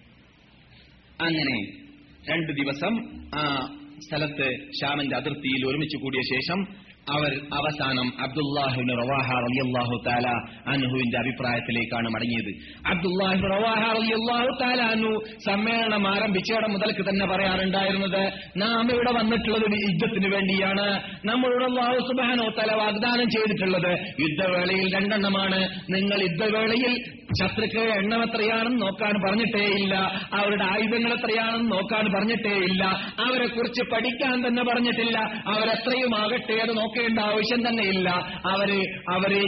അങ്ങനെ രണ്ട് ദിവസം ആ സ്ഥലത്ത് ഷാമിന്റെ അതിർത്തിയിൽ ഒരുമിച്ച് കൂടിയ ശേഷം അവർ അവസാനം അബ്ദുല്ലാഹിബിന് റവാഹ റളിയല്ലാഹു താല അൻഹുവിന്റെ അഭിപ്രായത്തിലേക്കാണ് മടങ്ങിയത് അബ്ദുല്ലാഹിബ് റവാഹ റളിയല്ലാഹു താല അൻഹു സമ്മേളനം ആരംഭിച്ചയുടെ മുതൽക്ക് തന്നെ പറയാറുണ്ടായിരുന്നത് നാം ഇവിടെ വന്നിട്ടുള്ളത് ഒരു യുദ്ധത്തിന് വേണ്ടിയാണ് നമ്മളോട് അള്ളാഹു സുബാനോ തല വാഗ്ദാനം ചെയ്തിട്ടുള്ളത് യുദ്ധവേളയിൽ രണ്ടെണ്ണമാണ് നിങ്ങൾ യുദ്ധവേളയിൽ ശത്രുക്കൾ എണ്ണം എത്രയാണെന്ന് നോക്കാൻ പറഞ്ഞിട്ടേയില്ല അവരുടെ ആയുധങ്ങൾ എത്രയാണെന്ന് നോക്കാൻ പറഞ്ഞിട്ടേയില്ല അവരെ കുറിച്ച് പഠിക്കാൻ തന്നെ പറഞ്ഞിട്ടില്ല അവരെത്രയും ആകട്ടെ അത് നോക്കേണ്ട ആവശ്യം തന്നെ ഇല്ല അവര് അവര്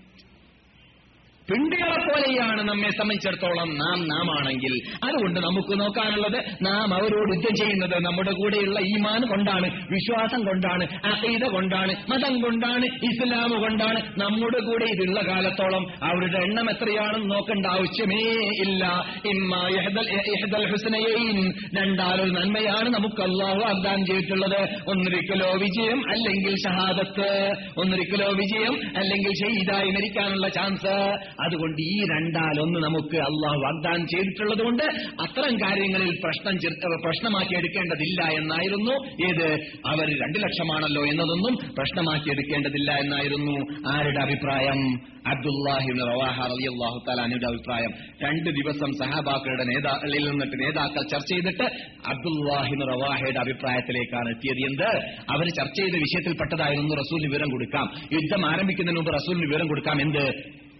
പിണ്ടികളെ പോലെയാണ് നമ്മെ സംബന്ധിച്ചിടത്തോളം നാം നാം ആണെങ്കിൽ അതുകൊണ്ട് നമുക്ക് നോക്കാനുള്ളത് നാം അവരോട് യുദ്ധം ചെയ്യുന്നത് നമ്മുടെ കൂടെയുള്ള ഈമാൻ കൊണ്ടാണ് വിശ്വാസം കൊണ്ടാണ് അഖീദ കൊണ്ടാണ് മതം കൊണ്ടാണ് ഇസ്ലാം കൊണ്ടാണ് നമ്മുടെ കൂടെ ഇതുള്ള കാലത്തോളം അവരുടെ എണ്ണം എത്രയാണെന്ന് നോക്കേണ്ട ആവശ്യമേ ഇല്ല ഇമ്മ ഇഹ്ദൽ ഇഹ്ദൽ ഹുസ്നയൈൻ രണ്ടാലൊരു നന്മയാണ് നമുക്ക് അള്ളാഹു വാഗ്ദാനം ചെയ്തിട്ടുള്ളത് ഒന്നൊരിക്കലോ വിജയം അല്ലെങ്കിൽ ഷഹാദത്ത് ഒന്നൊരിക്കലോ വിജയം അല്ലെങ്കിൽ ഷഹീദായി മരിക്കാനുള്ള ചാൻസ് അതുകൊണ്ട് ഈ രണ്ടാലൊന്ന് നമുക്ക് അള്ളാഹു വാഗ്ദാനം ചെയ്തിട്ടുള്ളത് കൊണ്ട് അത്തരം കാര്യങ്ങളിൽ പ്രശ്നം ചേർ- പ്രശ്നമാക്കി എടുക്കേണ്ടതില്ല എന്നായിരുന്നു ഏത് അവർ രണ്ടു ലക്ഷമാണല്ലോ എന്നതൊന്നും പ്രശ്നമാക്കി എടുക്കേണ്ടതില്ല എന്നായിരുന്നു ആരുടെ അഭിപ്രായം അബ്ദുല്ലാഹിബിൻ റവാഹ റളിയല്ലാഹു തആലായുടെ അഭിപ്രായം രണ്ട് ദിവസം സഹാബാക്കളുടെ നേതാക്കളിൽ നിന്നിട്ട് നേതാക്കൾ ചർച്ച ചെയ്തിട്ട് അബ്ദുല്ലാഹിബിൻ റവാഹയുടെ അഭിപ്രായത്തിലേക്കാണ് എത്തിയത് എന്ത് അവർ ചർച്ച ചെയ്ത വിഷയത്തിൽപ്പെട്ടതായിരുന്നു റസൂലിന് വിവരം കൊടുക്കാം യുദ്ധം ആരംഭിക്കുന്നതിന് മുമ്പ് റസൂലിന് വിവരം കൊടുക്കാം എന്ത്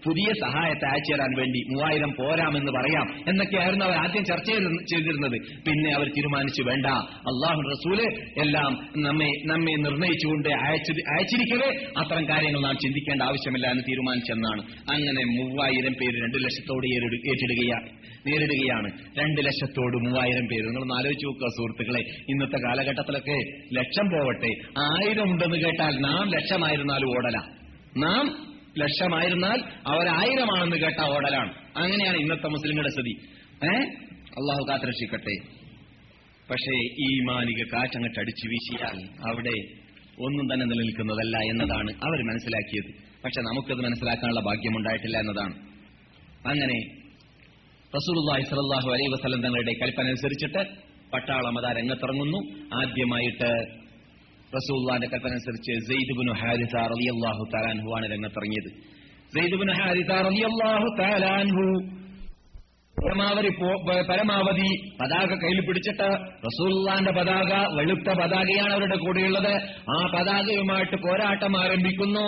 പുതിയ സഹായത്തെ അയച്ചു തരാൻ വേണ്ടി മൂവായിരം പോരാമെന്ന് പറയാം എന്നൊക്കെയായിരുന്നു അവർ ആദ്യം ചർച്ച ചെയ്തിരുന്ന- ചെയ്തിരുന്നത് പിന്നെ അവർ തീരുമാനിച്ചു വേണ്ട അള്ളാഹു റസൂല് എല്ലാം നമ്മെ നമ്മെ നിർണയിച്ചുകൊണ്ട് അയച്ചു അയച്ചിരിക്കവേ അത്തരം കാര്യങ്ങൾ നാം ചിന്തിക്കേണ്ട ആവശ്യമില്ല എന്ന് തീരുമാനിച്ചെന്നാണ് അങ്ങനെ മൂവായിരം പേര് രണ്ട് ലക്ഷത്തോട് ഏറിടു- ഏറ്റിടുകയാണ് നേരിടുകയാണ് രണ്ട് ലക്ഷത്തോട് മൂവായിരം പേര് നിങ്ങൾ ആലോചിച്ച് നോക്കുക സുഹൃത്തുക്കളെ ഇന്നത്തെ കാലഘട്ടത്തിലൊക്കെ ലക്ഷം പോവട്ടെ ആയിരം ഉണ്ടെന്ന് കേട്ടാൽ നാം ലക്ഷമായിരുന്നാലും ഓടല നാം ലക്ഷമായിരുന്നാൽ അവരായിരമാണെന്ന് കേട്ട ഓടലാണ് അങ്ങനെയാണ് ഇന്നത്തെ മുസ്ലിങ്ങളുടെ സ്ഥിതി ഏ അള്ളാഹു കാത്തരക്ഷിക്കട്ടെ പക്ഷേ ഈ മാനിക കാറ്റങ്ങട്ട് അടിച്ചു വീശിയാൽ അവിടെ ഒന്നും തന്നെ നിലനിൽക്കുന്നതല്ല എന്നതാണ് അവർ മനസ്സിലാക്കിയത് പക്ഷെ നമുക്കത് മനസ്സിലാക്കാനുള്ള ഭാഗ്യമുണ്ടായിട്ടില്ല എന്നതാണ് അങ്ങനെ റസൂലുള്ളാഹി സ്വല്ലല്ലാഹു അലൈഹി വസല്ലം തങ്ങളുടെ കൽപ്പന അനുസരിച്ചിട്ട് പട്ടാളം അതാ രംഗത്തിറങ്ങുന്നു ആദ്യമായിട്ട് റസൂലുള്ളാഹിന്റെ കൽപ്പന അനുസരിച്ച് സെയ്ദ് ബിനു ഹാരിസ റളിയല്ലാഹു തആല അൻഹു ആണ് രംഗത്തിറങ്ങിയത് സെയ്ദ് ബിനു ഹാരിസ റളിയല്ലാഹു തആല അൻഹു പരമാവധി പോ- പ- പരമാവധി പതാക കയ്യിൽ പിടിച്ചിട്ട് റസൂല്ലാന്റെ പതാക വെളുത്ത പതാകയാണ് അവരുടെ കൂടെയുള്ളത് ആ പതാകയുമായിട്ട് പോരാട്ടം ആരംഭിക്കുന്നു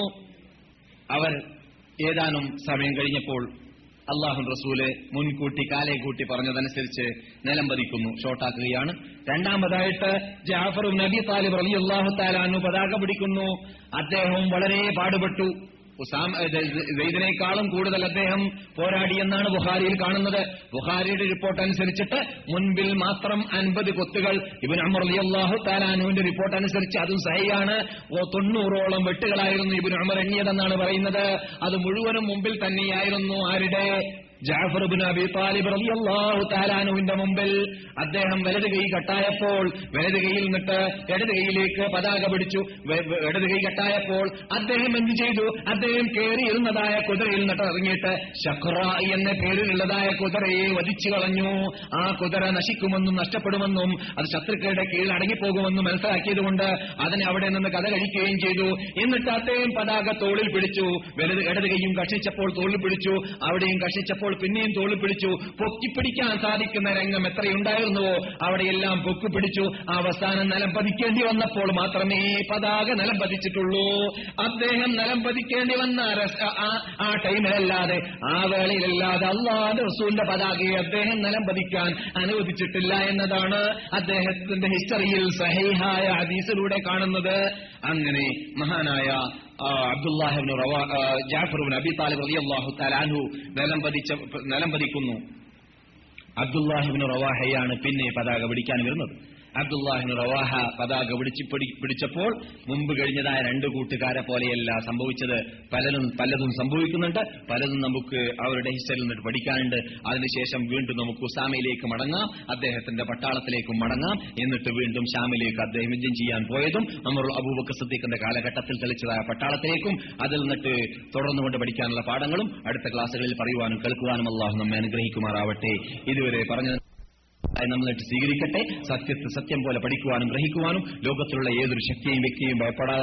അവർ ഏതാനും സമയം കഴിഞ്ഞപ്പോൾ അള്ളാഹു റസൂല് മുൻകൂട്ടി കാലെ കൂട്ടി പറഞ്ഞതനുസരിച്ച് നിലം പതിക്കുന്നു ഷോട്ടാക്കുകയാണ് രണ്ടാമതായിട്ട് ജാഫർ നബി താലിബ് റലി അള്ളാഹു താലാനു പതാക പിടിക്കുന്നു അദ്ദേഹവും വളരെ പാടുപെട്ടു ഉസാം സെയ്ദിനേക്കാളും കൂടുതൽ അദ്ദേഹം പോരാടി എന്നാണ് ബുഹാരിയിൽ കാണുന്നത് ബുഹാരിയുടെ റിപ്പോർട്ട് അനുസരിച്ചിട്ട് മുൻപിൽ മാത്രം അൻപത് കൊത്തുകൾ ഇബിൻ അമർ അലി അള്ളാഹു താലാനുവിന്റെ റിപ്പോർട്ട് അനുസരിച്ച് അതും സഹിയാണ് ഓ തൊണ്ണൂറോളം വെട്ടുകളായിരുന്നു ഇബിൻ അമർ എണ്ണിയതെന്നാണ് പറയുന്നത് അത് മുഴുവനും മുമ്പിൽ തന്നെയായിരുന്നു ആരുടെ ജാഫർ ബിൻ അബി താലിബ് റളിയല്ലാഹു താലാനുവിന്റെ മുമ്പിൽ അദ്ദേഹം വലത് കൈ കട്ടായപ്പോൾ വലത് കൈയിൽ നിന്നിട്ട് ഇടത് കൈയിലേക്ക് പതാക പിടിച്ചു വെ- വെ- ഇടത് കൈ കട്ടായപ്പോൾ അദ്ദേഹം എന്ത് ചെയ്തു അദ്ദേഹം കയറിയിരുന്നതായ കുതിരയിൽ നിന്നിട്ട് ഇറങ്ങിയിട്ട് ശക്ര എന്ന പേരിലുള്ളതായ കുതിരയെ വധിച്ചു കളഞ്ഞു ആ കുതിര നശിക്കുമെന്നും നഷ്ടപ്പെടുമെന്നും അത് ശത്രുക്കളുടെ കീഴിൽ അടങ്ങിപ്പോകുമെന്നും മനസ്സിലാക്കിയതുകൊണ്ട് അതിനെ അവിടെ നിന്ന് കഥ കഴിക്കുകയും ചെയ്തു എന്നിട്ട് അദ്ദേഹം പതാക തോളിൽ പിടിച്ചു വലത് ഇടത് കൈയും കഷിച്ചപ്പോൾ തോളിൽ പിടിച്ചു അവിടെയും കഷിച്ചപ്പോൾ പിന്നെയും തോളിൽ പിടിച്ചു പൊക്കിപ്പിടിക്കാൻ സാധിക്കുന്ന രംഗം എത്രയുണ്ടായിരുന്നുവോ അവിടെയെല്ലാം പൊക്കി പിടിച്ചു അവസാനം നിലം പതിക്കേണ്ടി വന്നപ്പോൾ മാത്രമേ പതാക നിലം പതിച്ചിട്ടുള്ളൂ അദ്ദേഹം നിലം പതിക്കേണ്ടി വന്ന രസ- ആ- ആ ടൈമിലല്ലാതെ ആ വേളയിലല്ലാതെ അള്ളാഹ് റസൂലിന്റെ പതാകയെ അദ്ദേഹം നിലം പതിക്കാൻ അനുവദിച്ചിട്ടില്ല എന്നതാണ് അദ്ദേഹത്തിന്റെ ഹിസ്റ്ററിയിൽ സഹൈഹായ ഹദീസിലൂടെ കാണുന്നത് അങ്ങനെ മഹാനായ ആ, അബ്ദുല്ലാഹിബ്നു റവാ ആ, ജാഫറുബ്നു അബി താലിബ് റളിയല്ലാഹു തആല അൻഹു നിലം പതിച്ച നിലം പതിക്കുന്നു അബ്ദുല്ലാഹിബ്നു റവാഹയാണ് പിന്നെ പതാക പിടിക്കാൻ വരുന്നത് അബ്ദുല്ലാഹിബ്നു റവാഹ പതാക പിടിച്ച് പിടി- പിടിച്ചപ്പോൾ മുമ്പ് കഴിഞ്ഞതായ രണ്ട് കൂട്ടുകാരെ പോലെയല്ല സംഭവിച്ചത് പലരും പലതും സംഭവിക്കുന്നുണ്ട് പലതും നമുക്ക് അവരുടെ ഹിസ്റ്ററിയിൽ നിന്നിട്ട് പഠിക്കാനുണ്ട് അതിനുശേഷം വീണ്ടും നമുക്ക് ഉസാമയിലേക്ക് മടങ്ങാം അദ്ദേഹത്തിന്റെ പട്ടാളത്തിലേക്കും മടങ്ങാം എന്നിട്ട് വീണ്ടും ഷാമിലേക്ക് അദ്ദേഹം യുദ്ധം ചെയ്യാൻ പോയതും നമ്മൾ അബൂബക്കർ സദ്ദീഖിന്റെ കാലഘട്ടത്തിൽ തെളിച്ചതായ പട്ടാളത്തിലേക്കും അതിൽ നിന്നിട്ട് തുടർന്നുകൊണ്ട് പഠിക്കാനുള്ള പാഠങ്ങളും അടുത്ത ക്ലാസ്സുകളിൽ പറയുവാനും കേൾക്കുവാനും അള്ളാഹു നമ്മെ അനുഗ്രഹിക്കുമാറാവട്ടെ ഇതുവരെ പറഞ്ഞത് ആയി നമ്മളിട്ട് സ്വീകരിക്കട്ടെ സത്യത്തെ സത്യം പോലെ പഠിക്കുവാനും ഗ്രഹിക്കുവാനും ലോകത്തിലുള്ള ഏതൊരു ശക്തിയെയും വ്യക്തിയെയും ഭയപ്പെടാതെ